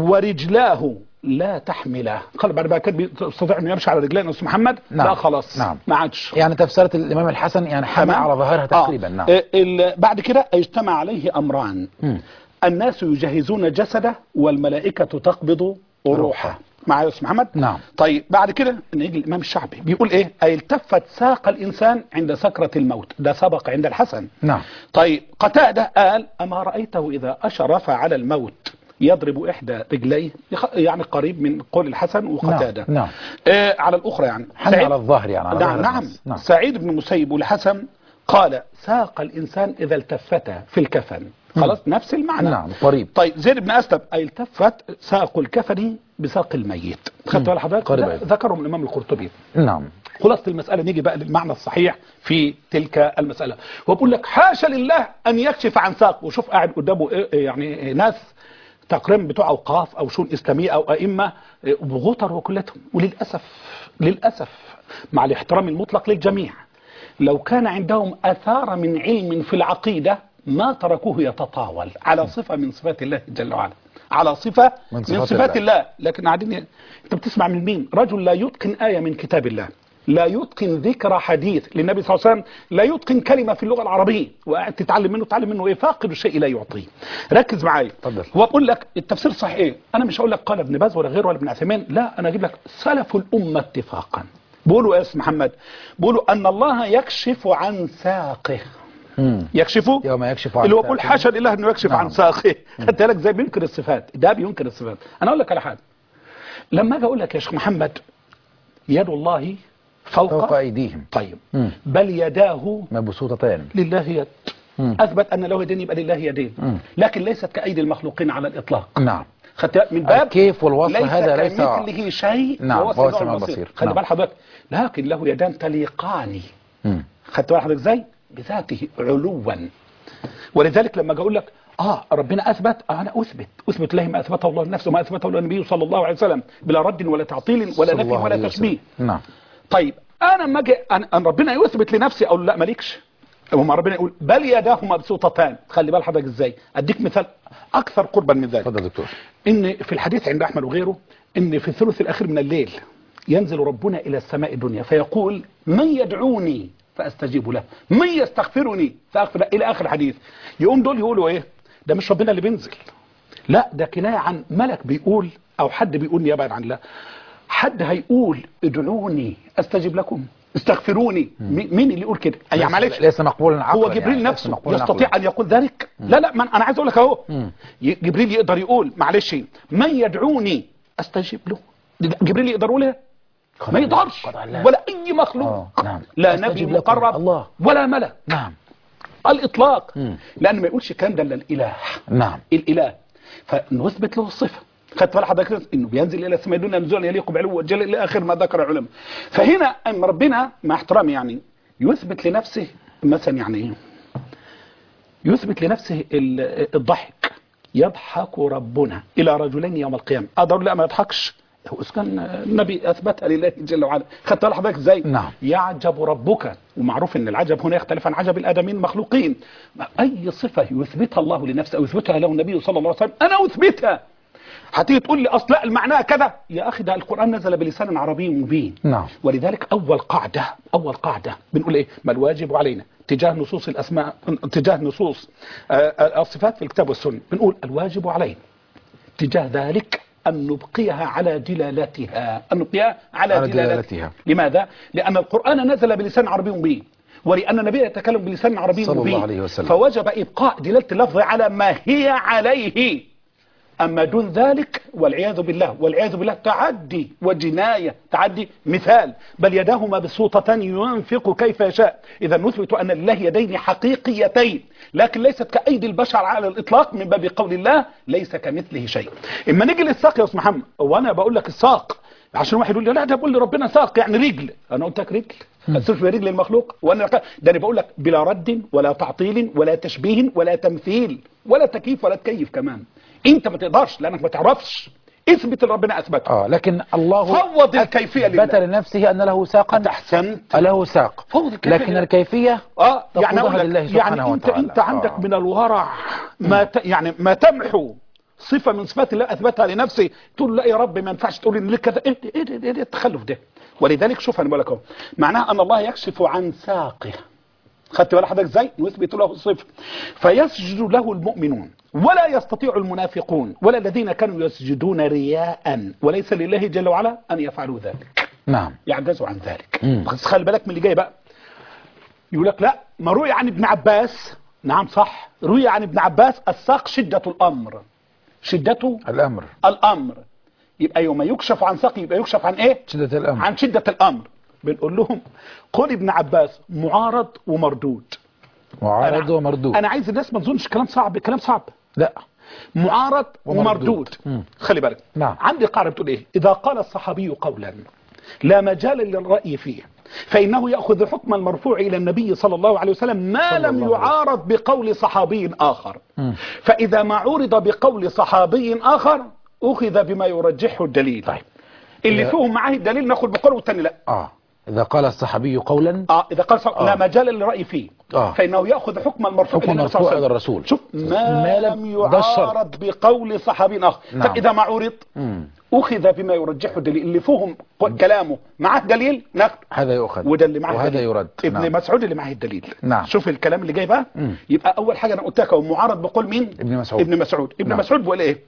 ورجلاه لا تحمله قال بعد بقى كان بيستطيع انه يمشي على رجلين استاذ محمد نعم. لا خلاص نعم. ما عادش يعني تفسيرة الإمام الحسن يعني حمى تمام؟ على ظاهرها آه. تقريبا نعم آه، ال- بعد كده اجتمع عليه امران مم. الناس يجهزون جسده والملائكه تقبض روحه روحه. معايا يا استاذ محمد نعم. طيب بعد كده نيجي الامام الشعبي بيقول ايه اي التفت ساق الانسان عند سكره الموت ده سبق عند الحسن نعم طيب قتاده قال اما رايته اذا اشرف على الموت يضرب احدى رجليه يخ- يعني قريب من قول الحسن وقتاده نعم. آه على الاخرى يعني حمى سعيد- على الظهر يعني على ظهر نعم نعم الناس. نعم. سعيد بن مسيب والحسن قال ساق الإنسان إذا التفت في الكفن خلاص نفس المعنى نعم قريب طيب زيد بن أسلم أي التفت ساق الكفن بساق الميت خدت بالك حضرتك قريب ده أيضا. ذكره الإمام القرطبي نعم خلاصة المسألة نيجي بقى للمعنى الصحيح في تلك المسألة وبقول لك حاشا لله أن يكشف عن ساق وشوف قاعد قدامه إيه- إيه يعني إيه ناس تقريبا بتوع أوقاف أو شؤون إسلامية أو أئمة إيه، وغطر وكلتهم وللأسف للأسف مع الاحترام المطلق للجميع لو كان عندهم أثار من علم في العقيدة ما تركوه يتطاول على صفة من صفات الله جل وعلا على صفة من من صفات صفات, الله. الله لكن قاعدين ي- انت بتسمع من مين رجل لا يتقن آية من كتاب الله لا يتقن ذكر حديث للنبي صلى الله عليه وسلم لا يتقن كلمة في اللغة العربية وقاعد تتعلم منه تتعلم منه ايه فاقد الشيء لا يعطيه ركز معايا اتفضل. هو بقول لك التفسير صحيح ايه انا مش هقول لك قال ابن باز ولا غيره ولا ابن عثيمين لا انا اجيب لك سلف الامة اتفاقا بيقولوا ايه يا أستاذ محمد بيقولوا ان الله يكشف عن ساقه مم. يكشفه يوم يكشف عن اللي هو بيقول ساقه. حاشا لله انه يكشف نعم. عن ساقه خدت بالك زي بينكر الصفات ده بينكر الصفات انا اقول لك على حاجه لما اجي اقول لك يا شيخ محمد يد الله فوق, فوق أيديهم طيب مم. بل يداه مبسوطتان لله يد مم. اثبت ان له يدين يبقى لله يدين مم. لكن ليست كايدي المخلوقين على الاطلاق نعم خدت بالك؟ من باب الكيف والوصف ليس هذا ليس كمثله شيء نعم، وهو وهو السميع السميع البصير البصير. خلي نعم. بال حضرتك لكن له يدان تليقان مم. خدت بالك حضرتك ازاي بذاته علوا ولذلك لما اجي اقول لك اه ربنا اثبت آه انا اثبت اثبت له ما اثبته الله لنفسه وما اثبته النبي صلى الله عليه وسلم بلا رد ولا تعطيل ولا صلى نفي الله ولا عليه تشبيه وسلم. نعم طيب انا ما اجي أن أن ربنا يثبت لنفسي اقول لا مالكش وما ربنا يقول بل يداه مبسوطتان خلي بال حضرتك ازاي اديك مثال اكثر قربا من ذلك اتفضل يا دكتور ان في الحديث عند احمد وغيره ان في الثلث الاخير من الليل ينزل ربنا الى السماء الدنيا فيقول من يدعوني فاستجيب له من يستغفرني فاغفر له الى اخر الحديث يقوم دول يقولوا ايه ده مش ربنا اللي بينزل لا ده كنايه عن ملك بيقول او حد بيقول يبعد عن الله حد هيقول ادعوني استجب لكم استغفروني مي- مين اللي يقول كده يعني ليس- معلش ليس مقبولا عقلا هو جبريل يعني. ليس نفسه مقبولا يستطيع عقلاً. ان يقول ذلك لا لا من انا عايز اقول لك اهو ي- جبريل يقدر يقول معلش من يدعوني استجيب له جبريل يقدر يقول إيه؟ ما يقدرش قطع الله. ولا اي مخلوق آه، نعم. لا أستجيب نبي لكم. مقرب الله. ولا ملك نعم الاطلاق مم. لان ما يقولش الكلام ده الا الاله نعم الاله فنثبت له الصفه خدت بالك حضرتك انه بينزل الى السماء دون نزولا يليق بعلو والجل الى اخر ما ذكر العلماء فهنا ان ربنا مع احترامي يعني يثبت لنفسه مثلا يعني ايه يثبت لنفسه ال- الضحك يضحك ربنا الى رجلين يوم القيامه اقدر لا ما يضحكش هو إذا كان النبي اثبتها لله جل وعلا خدت بالك حضرتك ازاي نعم. يعجب ربك ومعروف ان العجب هنا يختلف عن عجب الادمين المخلوقين اي صفه يثبتها الله لنفسه او يثبتها له النبي صلى الله عليه وسلم انا اثبتها هتيجي تقول لي اصل لا المعنى كذا يا اخي ده القران نزل بلسان عربي مبين نعم ولذلك اول قاعده اول قاعده بنقول ايه ما الواجب علينا تجاه نصوص الاسماء تجاه نصوص آه، آه، الصفات في الكتاب والسنه بنقول الواجب علينا تجاه ذلك أن نبقيها على دلالتها أن نبقيها على, على دلالتها. دلالتها. لماذا؟ لأن القرآن نزل بلسان عربي مبين ولأن النبي يتكلم بلسان عربي صلى الله مبين عليه وسلم. فوجب إبقاء دلالة اللفظ على ما هي عليه أما دون ذلك والعياذ بالله والعياذ بالله تعدي وجناية تعدي مثال بل يداه مبسوطتان ينفق كيف يشاء إذا نثبت أن لله يدين حقيقيتين لكن ليست كأيدي البشر على الإطلاق من باب قول الله ليس كمثله شيء إما نيجي للساق يا أستاذ محمد وأنا بقول لك الساق عشان واحد يقول لي لا ده بقول لي ربنا ساق يعني رجل انا قلت لك رجل هتشوف رجل المخلوق وانا ده انا بقول لك بلا رد ولا تعطيل ولا تشبيه ولا تمثيل ولا تكييف ولا تكيف كمان انت ما تقدرش لانك ما تعرفش اثبت اللي ربنا اثبته اه لكن الله فوض الكيفيه اثبت لله لنفسه ان له ساقا انت احسنت له ساق فوض الكيفية لكن لله. الكيفيه اه يعني تفوضها أقول لك لله سبحانه يعني انت وتعالى. انت عندك آه. من الورع ما ت... يعني ما تمحو صفه من صفات الله اثبتها لنفسه تقول لا يا رب ما ينفعش تقول ان لك كذا ايه ده- ايه ده- ايه ده التخلف ده ولذلك شوف انا بقول لك اهو معناها ان الله يكشف عن ساقه خدت بالك حضرتك ازاي يثبت له الصفه فيسجد له المؤمنون ولا يستطيع المنافقون ولا الذين كانوا يسجدون رياء وليس لله جل وعلا ان يفعلوا ذلك نعم يعجزوا عن ذلك مم. بس خلي بالك من اللي جاي بقى يقول لك لا ما روي عن ابن عباس نعم صح روي عن ابن عباس الساق شدة الأمر شدته الامر الأمر يبقى يوم يكشف عن ساق يبقى يكشف عن ايه شدة الامر عن شدة الأمر بنقول لهم قول ابن عباس معارض ومردود معارض أنا- ومردود انا عايز الناس ما تظنش كلام صعب كلام صعب لا معارض ومردود. ومردود مم. خلي بالك نعم. عندي قاعده بتقول ايه اذا قال الصحابي قولا لا مجال للراي فيه فانه ياخذ حكم المرفوع الى النبي صلى الله عليه وسلم ما صلى لم الله عليه يعارض بقول صحابي اخر مم. فاذا ما عورض بقول صحابي اخر اخذ بما يرجحه الدليل طيب. اللي إذا- فيهم معاه الدليل ناخذ بقوله والثاني لا اه اذا قال الصحابي قولا اه اذا قال صح... آه. لا مجال للراي فيه آه. فانه ياخذ حكم المرفوع حكم إلى النبي صلى المرفوع الله عليه إلى وسلم. الرسول. شوف ما, ما لم لم- ده الشرط. يعارض بقول صحابي اخر نعم. فاذا ما عرض مم. اخذ بما يرجحه الدليل اللي فيهم ق- كلامه معاه دليل ناخذ هذا يؤخذ وده اللي معاه وهذا دليل. يرد ابن نعم. مسعود اللي معاه الدليل نعم. شوف الكلام اللي جاي بقى مم. يبقى اول حاجه انا قلت لك هو معارض بقول مين ابن مسعود. ابن مسعود ابن نعم. مسعود بيقول ايه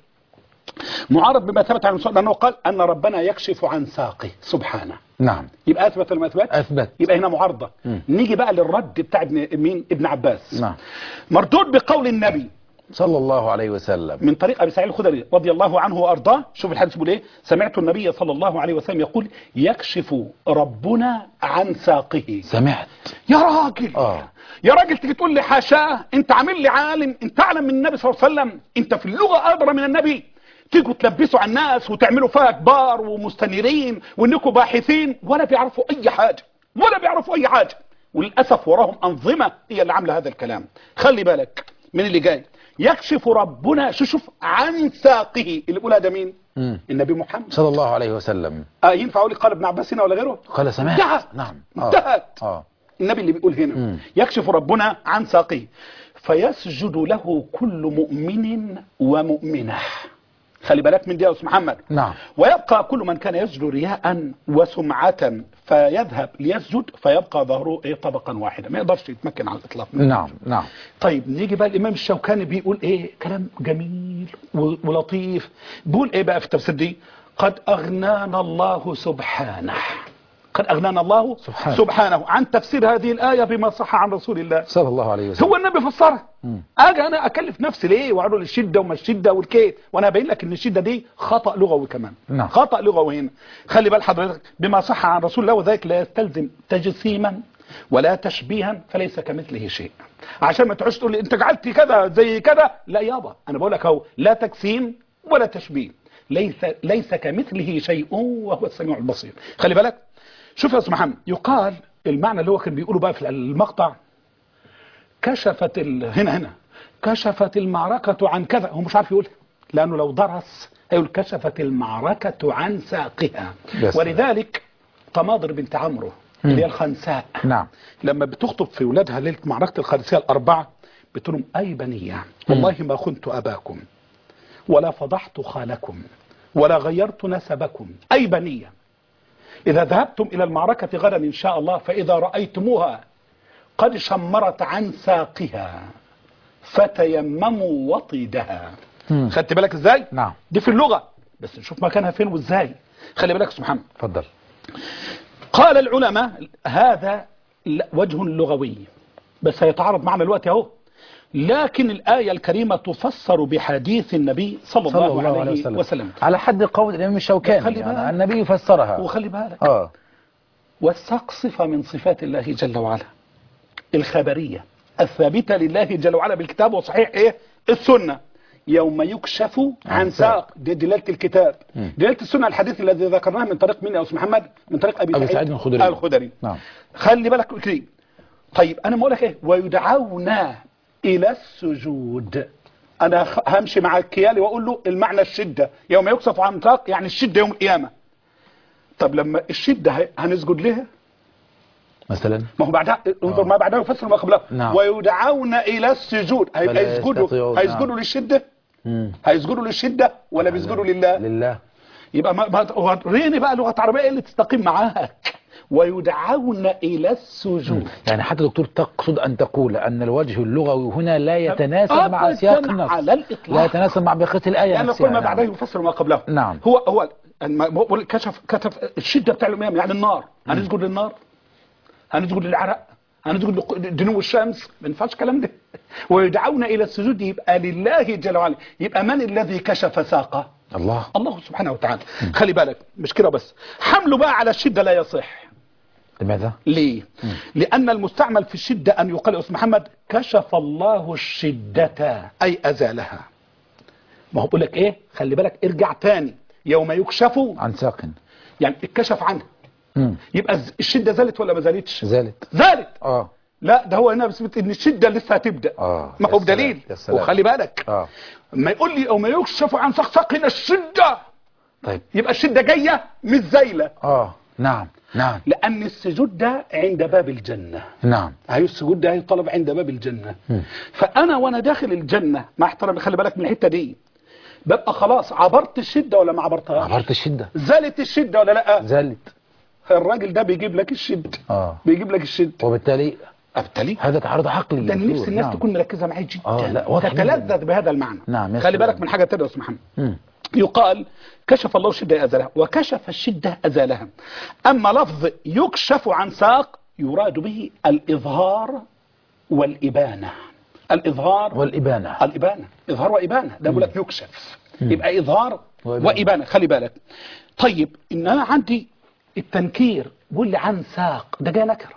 معارض بما ثبت عن مسعود لانه قال ان ربنا يكشف عن ساقه سبحانه نعم يبقى اثبت ولا ما اثبت اثبت يبقى هنا معارضه مم. نيجي بقى للرد بتاع ابن مين ابن عباس نعم مردود بقول النبي صلى الله عليه وسلم من طريق ابي سعيد الخدري رضي الله عنه وارضاه شوف الحديث بيقول ايه سمعت النبي صلى الله عليه وسلم يقول يكشف ربنا عن ساقه سمعت يا راجل اه يا راجل تيجي تقول لي حاشاه انت عامل لي عالم انت اعلم من النبي صلى الله عليه وسلم انت في اللغه ادرى من النبي تيجوا تلبسوا على الناس وتعملوا فيها كبار ومستنيرين وانكم باحثين ولا بيعرفوا اي حاجه ولا بيعرفوا اي حاجه وللاسف وراهم انظمه هي اللي عامله هذا الكلام خلي بالك من اللي جاي يكشف ربنا شو شوف عن ساقه اللي بيقولها ده مين مم. النبي محمد صلى الله عليه وسلم آه ينفع اقول قال ابن عباس هنا ولا غيره قال سمعت انتهت نعم انتهت اه النبي اللي بيقول هنا مم. يكشف ربنا عن ساقه فيسجد له كل مؤمن ومؤمنة خلي بالك من دي يا أستاذ محمد نعم ويبقى كل من كان يسجد رياء وسمعة فيذهب ليسجد فيبقى ظهره ايه طبقا واحدا ما يقدرش يتمكن على الاطلاق منه. نعم نعم طيب نيجي بقى الامام الشوكاني بيقول ايه كلام جميل و- ولطيف بيقول ايه بقى في التفسير دي قد اغنانا الله سبحانه قد اغنانا الله سبحانه. سبحانه عن تفسير هذه الايه بما صح عن رسول الله صلى الله عليه وسلم هو النبي فسرها مم. اجي انا اكلف نفسي ليه واقول له الشده وما الشده والكيت وانا باين لك ان الشده دي خطا لغوي كمان نعم. خطا لغوي هنا خلي بال حضرتك بما صح عن رسول الله وذلك لا يستلزم تجسيما ولا تشبيها فليس كمثله شيء عشان ما تقعدش تقول لي انت جعلت كذا زي كذا لا يابا انا بقول لك اهو لا تجسيم ولا تشبيه ليس ليس كمثله شيء وهو السميع البصير خلي بالك شوف يا استاذ محمد يقال المعنى اللي هو كان بيقوله بقى في المقطع كشفت ال... هنا هنا كشفت المعركة عن كذا هو مش عارف يقولها لأنه لو درس هيقول كشفت المعركة عن ساقها بس. ولذلك طماضر بنت عمرو اللي هي الخنساء نعم لما بتخطب في ولادها ليلة معركة الخرسية الأربعة بتقول لهم أي بنية والله ما خنت أباكم ولا فضحت خالكم ولا غيرت نسبكم أي بنية إذا ذهبتم إلى المعركة غدا إن شاء الله فإذا رأيتموها قد شمرت عن ساقها فتيمموا وطيدها مم. خدت بالك ازاي نعم دي في اللغة بس نشوف مكانها فين وازاي خلي بالك يا أستاذ محمد تفضل قال العلماء هذا ل- وجه لغوي بس هيتعارض معنا الوقت اهو لكن الآية الكريمة تفسر بحديث النبي صلى, صلى الله, عليه وسلم, على حد قول الإمام الشوكاني خلي يعني بالك. النبي فسرها وخلي بالك اه والساق صفة من صفات الله جل وعلا الخبرية الثابتة لله جل وعلا بالكتاب وصحيح ايه السنة يوم يكشف عن عن ساق. ساق دي دلالة الكتاب مم. دلالة السنة الحديث الذي ذكرناه من طريق مين يا أستاذ محمد من طريق أبي, أبي سعيد الخدري. الخدري نعم خلي بالك قلت لي طيب انا بقول لك ايه ويدعون الى السجود انا خ- همشي مع الكيالي واقول له المعنى الشده يوم يكشف عن ساق يعني الشده يوم القيامه طب لما الشده هي- هنسجد لها مثلا ما هو بعدها انظر آه. ما بعدها يفسر ما قبله نعم. ويدعون الى السجود هي- فلا هيسجدوا يستطيعون. هيسجدوا نعم. للشده مم. هيسجدوا للشده ولا بيسجدوا لله لله يبقى ما ما- وريني بقى لغه عربيه إيه اللي تستقيم معاك ويدعون الى السجود يعني حتى دكتور تقصد أن تقول أن الوجه اللغوي هنا لا يتناسب مع أبداً سياق النص على الإطلاق. لا يتناسب مع بقية الآية لأن نفسها كل ما نعم. بعده يفسر ما قبله نعم. هو هو الم- هو كشف كتف الشدة بتاع الأمام يعني النار هنسجد للنار هنسجد للعرق هنسجد لدنو الشمس ما ينفعش الكلام ده ويدعون إلى السجود يبقى لله جل وعلا يبقى من الذي كشف ساقه الله الله سبحانه وتعالى خلي بالك مش كده بس حمله بقى على الشدة لا يصح لماذا؟ ليه؟ لأن المستعمل في الشدة أن يقال يا أستاذ محمد كشف الله الشدة أي أزالها ما هو بيقول لك إيه؟ خلي بالك ارجع تاني يوم يكشف عن ساق يعني اتكشف عنها مم. يبقى الز- الشدة زالت ولا ما زالتش؟ زالت زالت اه لا ده هو هنا بيثبت ان الشدة لسه هتبدأ آه، ما يا هو سلام، بدليل يا سلام. وخلي بالك اه ما يقول لي يوم يكشف عن سقسقنا الشدة طيب يبقى الشدة جاية مش زايلة اه نعم نعم لأن السجود ده عند باب الجنة نعم هاي السجود ده هيطلب عند باب الجنة مم. فأنا وأنا داخل الجنة مع احترامي خلي بالك من الحتة دي ببقى خلاص عبرت الشدة ولا ما عبرتهاش عبرت الشدة زالت الشدة ولا لا زالت الراجل ده بيجيب لك الشدة اه بيجيب لك الشدة وبالتالي أبتلي هذا تعرض عقلي ده للدكتور. نفس الناس نعم. تكون مركزة معي جدا آه، لا، واضح تتلذذ بهذا المعنى نعم، يا خلي سلام. بالك من حاجة تانية يا أستاذ محمد مم. يقال كشف الله الشدة أزالها وكشف الشدة أزالها أما لفظ يكشف عن ساق يراد به الإظهار والإبانة الإظهار والإبانة الإبانة إظهار وإبانة ده بقول لك يكشف يبقى إظهار وإبانة. وإبانة خلي بالك طيب إن أنا عندي التنكير بقول لي عن ساق ده جاي نكرة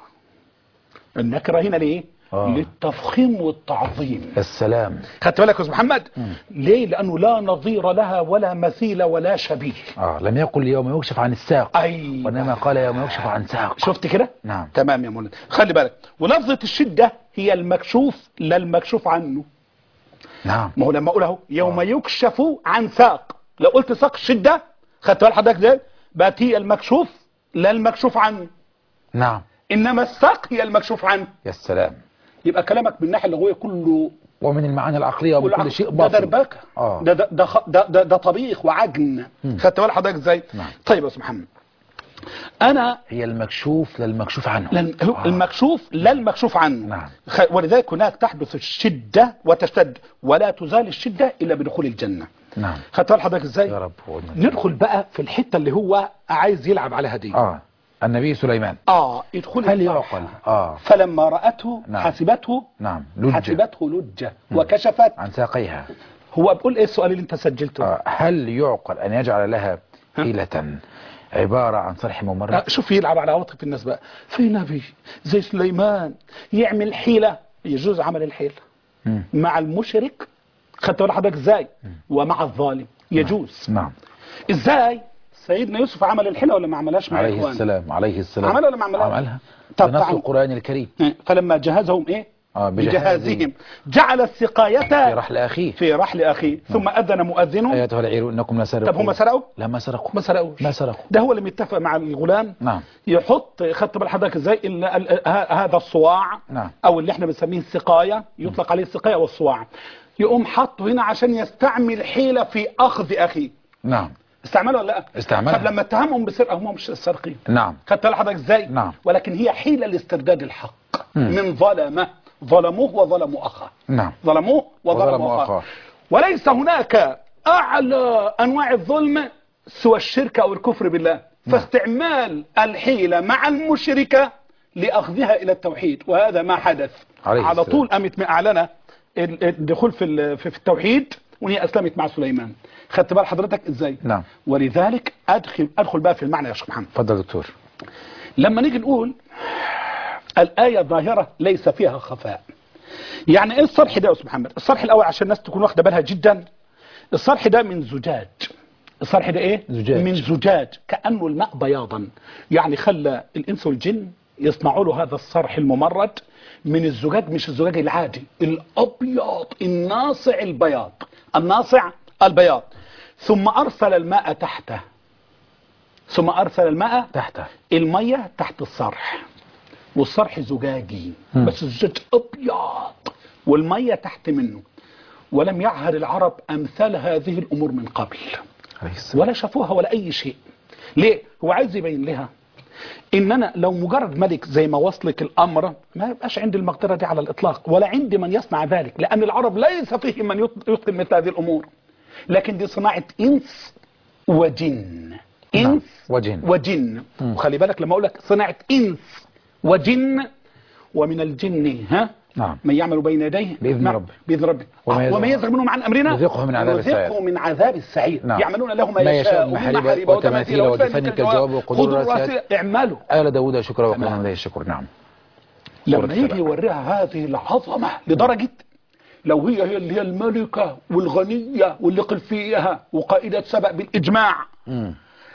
النكرة هنا ليه؟ آه. للتفخيم والتعظيم السلام خدت بالك يا أستاذ محمد ليه لأنه لا نظير لها ولا مثيل ولا شبيه اه لم يقل يوم يكشف عن الساق أي وإنما قال يوم يكشف عن ساق شفت كده نعم. تمام يا مولانا خلي بالك ولفظة الشدة هي المكشوف لا المكشوف عنه نعم ما هو لما اقول اهو يوم يكشف عن ساق لو قلت ساق شده خدت بال حضرتك ده بقت هي المكشوف لا المكشوف عنه نعم انما الساق هي المكشوف عنه يا سلام يبقى كلامك من الناحيه اللغويه كله ومن المعاني العقلية ومن كل والعقل- شيء ده باطل دربكه آه. ده ده ده, خ- ده, ده, ده طبيخ وعجن خدت بال حضرتك ازاي نعم. طيب يا استاذ محمد انا هي المكشوف للمكشوف عنه لن هو آه. المكشوف لا المكشوف عنه نعم. خ- ولذلك هناك تحدث الشدة وتشتد ولا تزال الشدة إلا بدخول الجنة نعم خدت بال حضرتك ازاي يا رب والله. ندخل بقى في الحتة اللي هو عايز يلعب عليها دي اه النبي سليمان اه يدخل هل الصرح. يعقل اه فلما رأته نعم. حسبته نعم لج حسبته لجة وكشفت عن ساقيها هو بقول ايه السؤال اللي انت سجلته آه. هل يعقل أن يجعل لها حيلة عبارة عن صرح آه، ممرض شوف يلعب على عواطف الناس بقى في نبي زي سليمان يعمل حيلة يجوز عمل الحيلة مم. مع المشرك خدت بال حضرتك ازاي ومع الظالم يجوز نعم ازاي سيدنا يوسف عمل الحيلة ولا ما عملهاش مع عليه اخوانه السلام عليه السلام عملها ولا ما عملهاش؟ عملها طب بنص تعال. القرآن الكريم فلما جهزهم ايه آه بجهازهم بجهازهم جعل السقاية في رحل أخيه في رحل اخيه ثم اذن مؤذن أيتها العير إنكم لسرقوا طب هم سرقوا لا ما سرقوا ما سرقوش ما سرقوا ده هو اللي متفق مع الغلام نعم يحط خدت بال حضرتك ازاي ال- ال- ه- هذا الصواع نعم. او اللي احنا بنسميه السقايه يطلق عليه السقايه والصواع يقوم حاطه هنا عشان يستعمل حيله في اخذ اخيه نعم استعمله ولا لا استعملها. طب لما اتهمهم بسرقه هم مش سارقين نعم خدت بال حضرتك ازاي نعم. ولكن هي حيله لاسترداد الحق مم. من ظلمه ظلموه وظلموا اخاه نعم ظلموه وظلموا وظلموا أخاه. اخاه وليس هناك اعلى انواع الظلم سوى الشرك او الكفر بالله فاستعمال الحيله مع المشركه لاخذها الى التوحيد وهذا ما حدث عليه على السلام. طول قامت معلنه ال- الدخول في ال- في في التوحيد وهي اسلمت مع سليمان خدت بال حضرتك ازاي نعم. ولذلك ادخل ادخل بقى في المعنى يا شيخ محمد اتفضل دكتور لما نيجي نقول الآية ظاهرة ليس فيها خفاء يعني ايه الصرح ده يا استاذ محمد الصرح الاول عشان الناس تكون واخده بالها جدا الصرح ده من زجاج الصرح ده ايه زجاج. من زجاج كانه الماء بياضا يعني خلى الانس والجن يصنعوا له هذا الصرح الممرد من الزجاج مش الزجاج العادي الابيض الناصع البياض الناصع البياض ثم ارسل الماء تحته ثم ارسل الماء تحته المية تحت الصرح والصرح زجاجي مم. بس الزجاج ابيض والمية تحت منه ولم يعهد العرب امثال هذه الامور من قبل عليه السلام ولا شافوها ولا اي شيء ليه هو عايز يبين لها ان انا لو مجرد ملك زي ما وصلك الامر ما يبقاش عندي المقدره دي على الاطلاق ولا عندي من يصنع ذلك لان العرب ليس فيهم من يط- يتقن مثل هذه الامور لكن دي صناعه انس وجن نعم. انس وجن. وجن وخلي بالك لما اقول لك صناعه انس وجن ومن الجن ها نعم. من يعمل بين يديه بإذن نعم، ربه. باذن ربه وما آه، يزغ- وما يزغ منهم عن امرنا نذيقه من عذاب السعير. نذيقه من عذاب السعير نعم. يعملون له ما, ما يشاء يشاء من من محاريب محاريب وتماثيل وتماثيل وجفان كالجواب وقدور خذوا الراسيات. الراسيات اعملوا آل داود شكرا وكرم تمام. عليه الشكر نعم لما سورة يجي سبع. يوريها هذه العظمة لدرجة لو هي هي اللي هي الملكة والغنية واللي قل فيها وقائدة سبأ بالإجماع مم.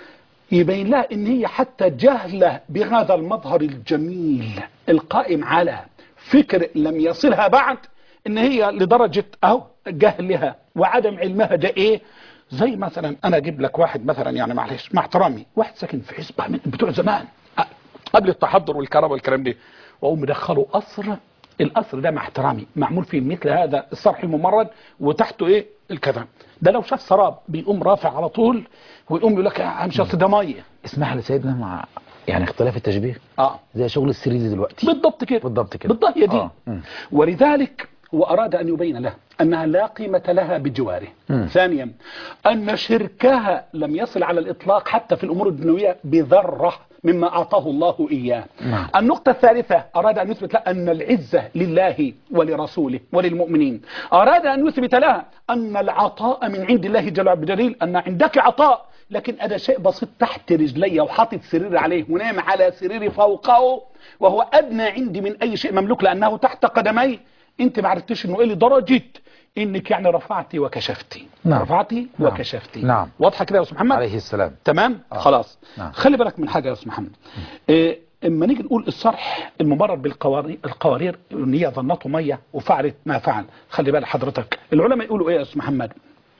يبين لها ان هي حتى جهلة بهذا المظهر الجميل القائم على فكر لم يصلها بعد ان هي لدرجة اهو جهلها وعدم علمها ده ايه زي مثلا انا اجيب لك واحد مثلا يعني معلش مع احترامي واحد ساكن في عزبة من بتوع زمان أ- قبل التحضر والكهرباء والكلام ده واقوم مدخله قصر القصر ده مع احترامي معمول فيه مثل هذا الصرح الممرد وتحته ايه الكذا ده لو شاف سراب بيقوم رافع على طول ويقوم يقول لك يا عم اصل ده ميه اسمح لي سيدنا مع يعني اختلاف التشبيه اه زي شغل السريدي دلوقتي بالضبط كده بالضبط كده. بالضبط هي دي آه. مم. ولذلك هو أراد أن يبين له أنها لا قيمة لها بجواره مم. ثانيا أن شركها لم يصل على الإطلاق حتى في الأمور الدنيوية بذرة مما أعطاه الله إياه نعم. النقطة الثالثة أراد أن يثبت لها أن العزة لله ولرسوله وللمؤمنين أراد أن يثبت لها أن العطاء من عند الله جل وعلا بدليل أن عندك عطاء لكن هذا شيء بسيط تحت رجلي وحاطط سرير عليه ونام على سريري فوقه وهو أدنى عندي من أي شيء مملوك لأنه تحت قدمي أنت ما عرفتش أنه إيه لدرجة إنك يعني رفعتي وكشفتي نعم. رفعتي نعم. وكشفتي نعم. واضحة كده يا أستاذ محمد عليه السلام تمام آه. خلاص نعم. خلي بالك من حاجة يا أستاذ محمد إيه اما نيجي نقول الصرح الممرض بالقوارير القوارير ان هي ظنته ميه وفعلت ما فعل خلي بالك حضرتك العلماء يقولوا ايه يا استاذ محمد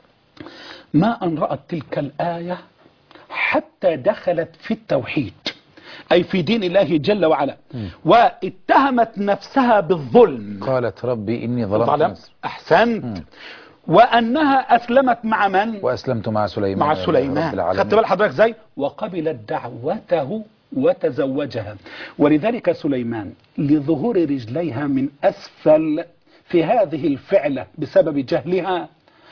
ما ان رات تلك الايه حتى دخلت في التوحيد اي في دين الله جل وعلا واتهمت نفسها بالظلم قالت ربي إني ظلمت ظلم نفسي احسنت وانها اسلمت مع من وأسلمت مع سليمان مع رب سليمان العالمين. خدت بال حضرتك ازاي وقبلت دعوته وتزوجها ولذلك سليمان لظهور رجليها من اسفل في هذه الفعلة بسبب جهلها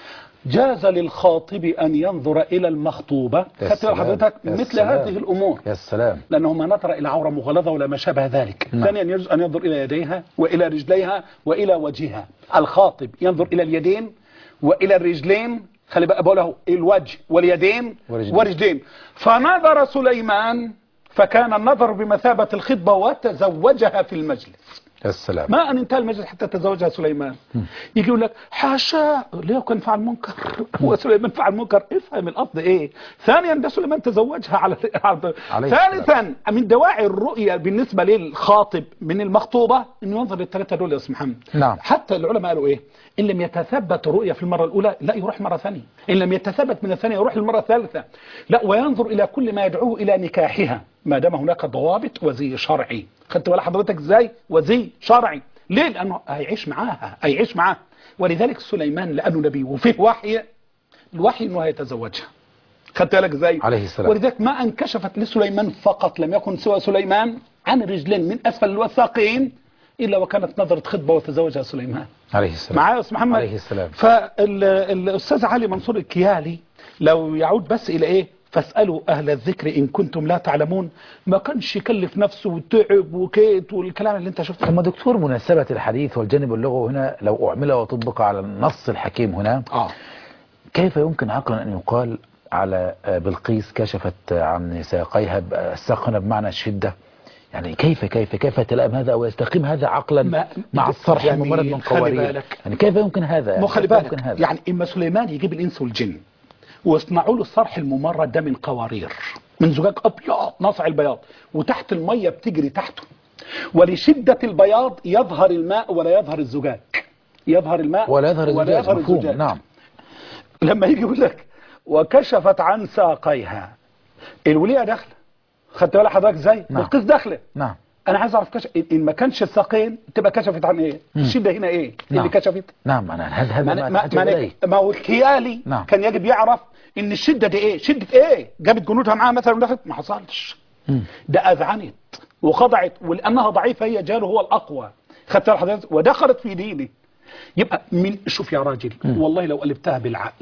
جاز للخاطب ان ينظر الى المخطوبة يا خدت بال سلام، حضرتك يا مثل سلام. هذه الامور يا سلام لأنه ما نظر إلى عورة مغلظة ولا ما شابه ذلك نعم. ثانيا يجوز أن ينظر إلى يديها وإلى رجليها وإلى وجهها الخاطب ينظر إلى اليدين وإلى الرجلين خلي بقى بقوله الوجه واليدين ورجلين. ورجلين فنظر سليمان فكان النظر بمثابة الخطبة وتزوجها في المجلس يا سلام ما أن انتهى المجلس حتى تزوجها سليمان يجي يقول لك حاشا ليه كان فعل منكر هو سليمان فعل منكر افهم القصد ايه ثانيا ده سليمان تزوجها على على- عليه ثالثا من دواعي الرؤية بالنسبة للخاطب من المخطوبة انه ينظر للثلاثة دول يا استاذ محمد نعم. حتى العلماء قالوا ايه ان لم يتثبت الرؤية في المرة الاولى لا يروح مرة ثانية ان لم يتثبت من الثانية يروح للمرة الثالثة لا وينظر الى كل ما يدعوه الى نكاحها ما دام هناك ضوابط وزي شرعي خدت بالك حضرتك ازاي وزي شرعي ليه لانه هيعيش معاها هيعيش معاها ولذلك سليمان لانه نبي وفيه وحي الوحي انه هيتزوجها خدت بالك ازاي عليه السلام. ولذلك ما انكشفت لسليمان فقط لم يكن سوى سليمان عن الرجلين من اسفل الوثاقين الا وكانت نظرة خطبة وتزوجها سليمان عليه السلام معايا يا استاذ محمد عليه السلام فالاستاذ علي منصور الكيالي لو يعود بس الى ايه فاسالوا اهل الذكر ان كنتم لا تعلمون ما كانش يكلف نفسه وتعب وكيت والكلام اللي انت شفته ثم دكتور مناسبة الحديث والجانب اللغوي هنا لو أعمل وطبق على النص الحكيم هنا اه كيف يمكن عقلا أن يقال على آه، بلقيس كشفت عن ساقيها ب- الساقنا بمعنى الشدة يعني كيف كيف كيف يتلائم هذا أو يستقيم هذا عقلا ما- مع الصرح يعني الممرد من خلي قوارير بالك. يعني كيف يمكن هذا مو خلي كيف يمكن بالك هذا يعني اما سليمان يجيب الانس والجن ويصنعوا له الصرح الممرد ده من قوارير من زجاج ابيض ناصع البياض وتحت الميه بتجري تحته ولشده البياض يظهر الماء ولا يظهر الزجاج يظهر الماء ولا يظهر الزجاج مفهوم نعم لما يجي يقول لك وكشفت عن ساقيها الولية داخله خدت بالك حضرتك ازاي نعم. بالقيس داخله نعم انا عايز اعرف كشف ان ما كانش الساقين تبقى كشفت عن ايه الشده هنا ايه نعم. اللي كشفت نعم أنا هذا هذا ما ما ما, أتعجب ما, إليه ما هو الكيالي نعم. كان يجب يعرف ان الشده دي ايه شده ايه جابت جنودها معاها مثلا ودخلت ما حصلش مم. ده اذعنت وخضعت ولانها ضعيفه هي جاله هو الاقوى خدت بالك حضرتك ودخلت في دينه يبقى من شوف يا راجل والله لو قلبتها بالعقل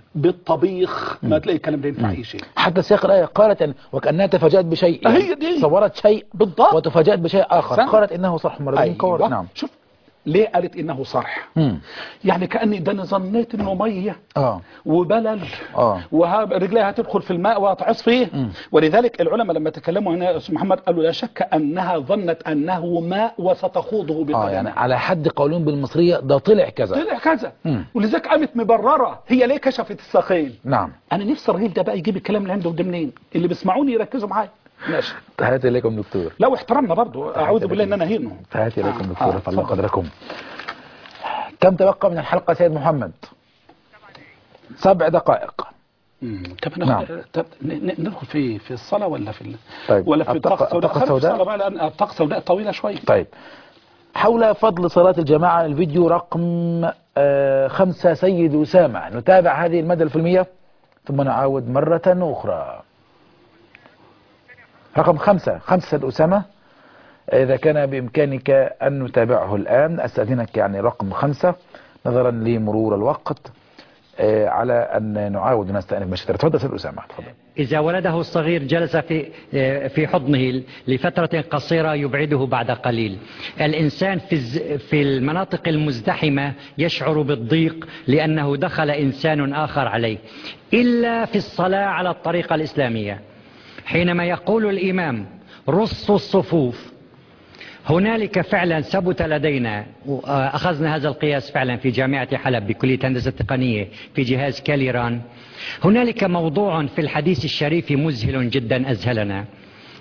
بالطبيخ ما تلاقي الكلام ده ينفع اي شيء حتى سياق الآية قالت أن وكأنها تفاجأت بشيء هي دي. صورت شيء بالضبط. وتفاجأت بشيء آخر أحسنت. قالت إنه صرح مرد من قوارير نعم شوف ليه قالت انه صرح مم. يعني كاني ده انا ظنيت انه ميه آه وبلل آه. ورجليها هتدخل في الماء وهتعص فيه ولذلك العلماء لما تكلموا هنا يا استاذ محمد قالوا لا شك انها ظنت انه ماء وستخوضه بقدمها آه يعني على حد قولهم بالمصرية ده طلع كذا طلع كذا مم. ولذلك قامت مبرره هي ليه كشفت الساقين نعم انا نفسي الراجل ده بقى يجيب الكلام اللي عنده ده منين اللي بيسمعوني يركزوا معايا ماشي تحياتي إليكم دكتور لو احترمنا برضو اعوذ بالله ان انا هينه تحياتي إليكم آه، دكتور آه، رفع الله اتفضل. قدركم كم تبقى من الحلقة سيد محمد سبع دقائق مم. طب أنا نعم. طب ن- ن- ندخل في في الصلاه ولا في ال... طيب. ولا في الطاقة- الطاقه السوداء الطاقة خلينا في السوداء؟ الصلاة بقى لان الطاقه السوداء طويله شويه طيب حول فضل صلاة الجماعة الفيديو رقم آه، خمسة سيد أسامة نتابع هذه المادة الفيلمية ثم نعاود مرة أخرى رقم خمسة خمسة سيد أسامة إذا كان بإمكانك أن نتابعه الآن أستأذنك يعني رقم خمسة نظرا لمرور الوقت آه، على أن نعاود ونستأنف مشاهدة تفضل سيد أسامة تفضل إذا ولده الصغير جلس في في حضنه لفترة قصيرة يبعده بعد قليل. الإنسان في الز- في المناطق المزدحمة يشعر بالضيق لأنه دخل إنسان آخر عليه. إلا في الصلاة على الطريقة الإسلامية. حينما يقول الإمام رصوا الصفوف هنالك فعلا ثبت لدينا أخذنا هذا القياس فعلا في جامعة حلب بكلية هندسة التقنية في جهاز كاليران هنالك موضوع في الحديث الشريف مذهل جدا أذهلنا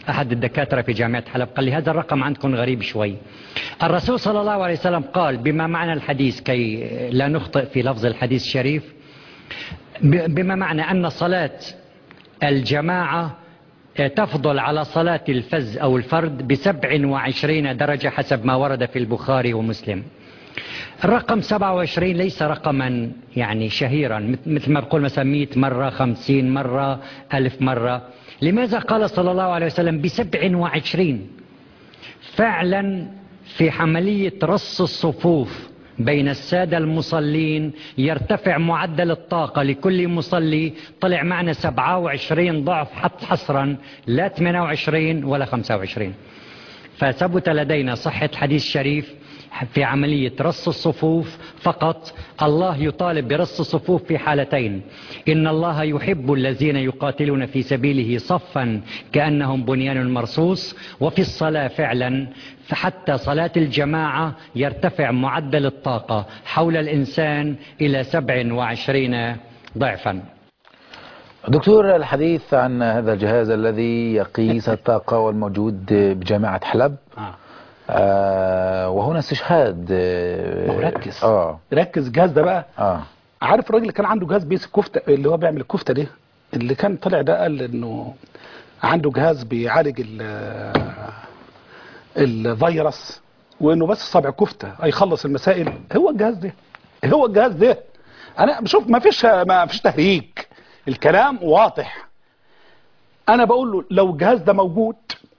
أحد الدكاترة في جامعة حلب قال لي هذا الرقم عندكم غريب شوي الرسول صلى الله عليه وسلم قال بما معنى الحديث كي لا نخطئ في لفظ الحديث الشريف ب- بما معنى أن صلاة الجماعة تفضل على صلاة الفز أو الفرد بسبع وعشرين درجة حسب ما ورد في البخاري ومسلم الرقم 27 ليس رقما يعني شهيرا مث- مثل ما بقول مثلا 100 مرة 50 مرة ألف مرة لماذا قال صلى الله عليه وسلم بسبع وعشرين فعلا في عملية رص الصفوف بين السادة المصلين يرتفع معدل الطاقة لكل مصلي طلع معنا 27 ضعف حط حصرا لا 28 ولا 25 فثبت لدينا صحة حديث شريف في عملية رص الصفوف فقط الله يطالب برص الصفوف في حالتين إن الله يحب الذين يقاتلون في سبيله صفا كأنهم بنيان مرصوص وفي الصلاة فعلا فحتى صلاة الجماعة يرتفع معدل الطاقة حول الإنسان إلى 27 ضعفا دكتور الحديث عن هذا الجهاز الذي يقيس الطاقة والموجود بجامعة حلب آه. آه وهنا استشهاد آه ما هو ركز. اه ركز الجهاز ده بقى اه عارف الراجل اللي كان عنده جهاز بيس الكفته اللي هو بيعمل الكفته دي اللي كان طلع ده قال انه عنده جهاز بيعالج ال- الفيروس وانه بس صابع كفته هيخلص المسائل هو الجهاز ده هو الجهاز ده انا بشوف ما فيش ما فيش تهريج الكلام واضح انا بقول له لو الجهاز ده موجود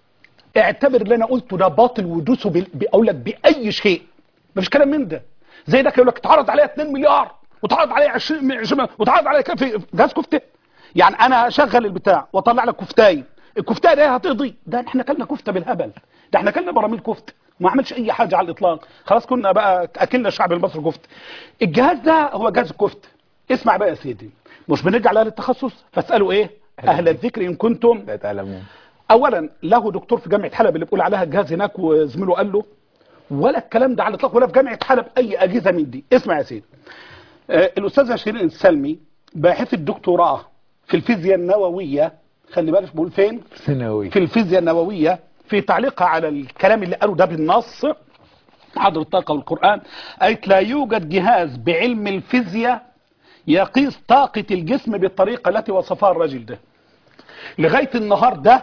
اعتبر اللي انا قلته ده باطل ودوسه بال- بقول لك باي شيء مفيش كلام من ده زي ده يقول لك اتعرض عليا 2 مليار واتعرض عليا 20 20 واتعرض عليا كام في جهاز كفته يعني انا اشغل البتاع واطلع لك كفتاين الكفتايه دي هتقضي ده احنا كلنا كفته بالهبل ده احنا كلنا براميل كفته ما عملش اي حاجه على الاطلاق خلاص كنا بقى اكلنا الشعب المصري كفته الجهاز ده هو جهاز الكفته اسمع بقى يا سيدي مش بنرجع لها للتخصص فاسالوا ايه اهل الذكر ان كنتم لا تعلمون اولا له دكتور في جامعه حلب اللي بيقول عليها الجهاز هناك وزميله قال له ولا الكلام ده على الاطلاق ولا في جامعه حلب اي اجهزه من دي اسمع يا سيدي آه الاستاذه شيرين السلمي باحثه الدكتوراه في الفيزياء النوويه خلي بالك بقول فين ثانوي في الفيزياء النوويه في تعليقها على الكلام اللي قاله ده بالنص حضر الطاقه والقران قالت لا يوجد جهاز بعلم الفيزياء يقيس طاقه الجسم بالطريقه التي وصفها الراجل ده لغايه النهار ده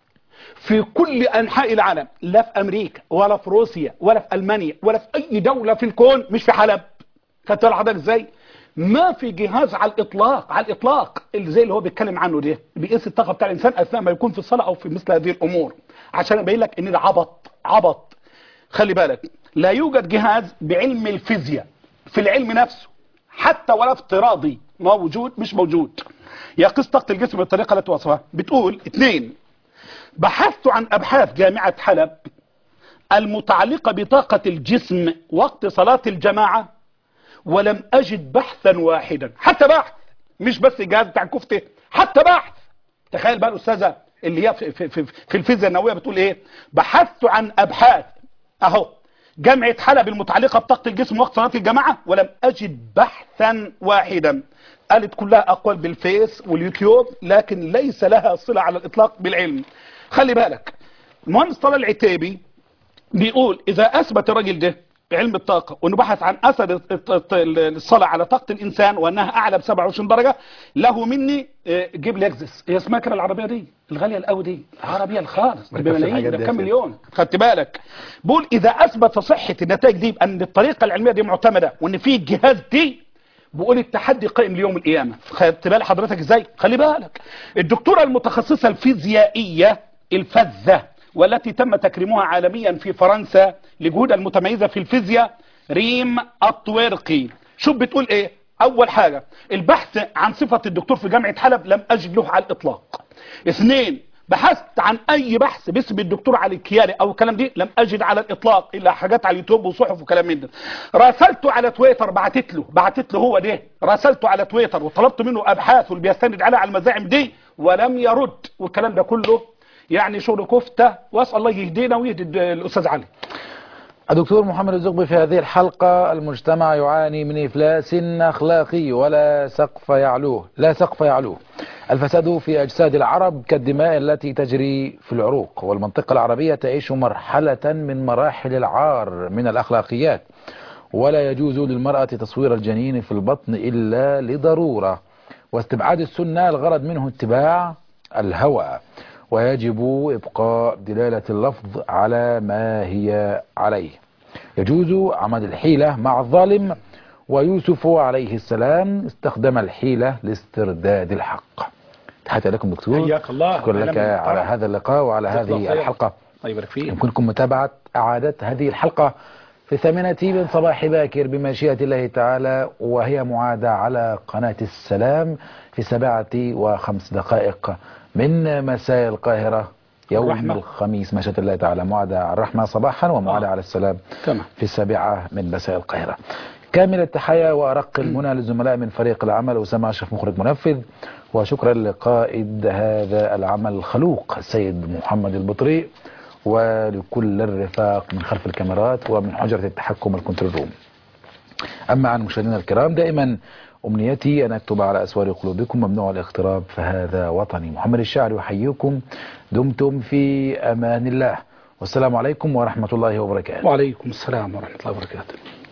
في كل انحاء العالم لا في امريكا ولا في روسيا ولا في المانيا ولا في اي دوله في الكون مش في حلب خدت بالك حضرتك ازاي ما في جهاز على الاطلاق على الاطلاق اللي زي اللي هو بيتكلم عنه ده بيقيس الطاقه بتاع الانسان اثناء ما يكون في الصلاه او في مثل هذه الامور عشان ابين لك ان ده عبط عبط خلي بالك لا يوجد جهاز بعلم الفيزياء في العلم نفسه حتى ولا افتراضي موجود مش موجود يقيس طاقه الجسم بالطريقه التي وصفها بتقول اثنين بحثت عن ابحاث جامعه حلب المتعلقه بطاقه الجسم وقت صلاه الجماعه ولم اجد بحثا واحدا حتى بحث مش بس الجهاز بتاع الكفته حتى بحث تخيل بقى الاستاذه اللي هي في, في, في, في الفيزياء النوويه بتقول ايه بحثت عن ابحاث اهو جامعه حلب المتعلقه بطاقه الجسم وقت صلاه الجماعه ولم اجد بحثا واحدا قالت كلها اقوال بالفيس واليوتيوب لكن ليس لها صله على الاطلاق بالعلم خلي بالك المهندس طلال العتيبي بيقول اذا اثبت الراجل ده بعلم الطاقة وانه بحث عن اثر الت- الت- الصلاة على طاقة الانسان وانها اعلى ب 27 درجة له مني آه، جيب لكزس هي اسمها كده العربية دي الغالية القوي دي العربية الخالص ما بملايين الحاجات ده دي يا بكام سيدي. مليون خدت بالك بقول اذا اثبت صحة النتائج دي بان الطريقة العلمية دي معتمدة وان في الجهاز دي بقول التحدي قائم ليوم القيامة خدت بال حضرتك ازاي خلي بالك الدكتورة المتخصصة الفيزيائية الفذة والتي تم تكريمها عالميا في فرنسا لجهودها المتميزة في الفيزياء ريم الطويرقي شوف بتقول ايه اول حاجة البحث عن صفة الدكتور في جامعة حلب لم اجد له على الاطلاق اثنين بحثت عن اي بحث باسم الدكتور علي الكيالي او الكلام دي لم اجد على الاطلاق الا حاجات على اليوتيوب وصحف وكلام من ده راسلته على تويتر بعتت له بعتت له هو ده راسلته على تويتر وطلبت منه ابحاث واللي بيستند عليها على المزاعم دي ولم يرد والكلام ده كله يعني شغل كفته واسال الله يهدينا ويهدي الاستاذ علي الدكتور محمد الزغبي في هذه الحلقة المجتمع يعاني من إفلاس أخلاقي ولا سقف يعلوه لا سقف يعلوه الفساد في أجساد العرب كالدماء التي تجري في العروق والمنطقة العربية تعيش مرحلة من مراحل العار من الأخلاقيات ولا يجوز للمرأة تصوير الجنين في البطن إلا لضرورة واستبعاد السنة الغرض منه اتباع الهوى ويجب إبقاء دلالة اللفظ على ما هي عليه يجوز عمل الحيلة مع الظالم ويوسف عليه السلام استخدم الحيلة لاسترداد الحق تحياتي لكم دكتور حياك الله شكرا لك أهلا على بالطبع. هذا اللقاء وعلى جزاك الله هذه خير. الحلقة الله يبارك فيك يمكنكم متابعة إعادة هذه الحلقة في الثامنة من صباح باكر بمشيئة الله تعالى وهي معادة على قناة السلام في سبعة وخمس دقائق من مساء القاهرة يوم الرحمة. الخميس مشيئة الله تعالى معادة على الرحمة صباحا ومعادة آه. على السلام تمام في السابعة من مساء القاهرة كامل التحية وأرق المنى للزملاء من فريق العمل أسامة أشرف مخرج منفذ وشكرا لقائد هذا العمل الخلوق السيد محمد البطري ولكل الرفاق من خلف الكاميرات ومن حجرة التحكم الكنترول روم أما عن مشاهدينا الكرام دائما أمنيتي أن أكتب على أسوار قلوبكم ممنوع الاقتراب فهذا وطني محمد الشاعر يحييكم دمتم في أمان الله والسلام عليكم ورحمة الله وبركاته وعليكم السلام ورحمة الله وبركاته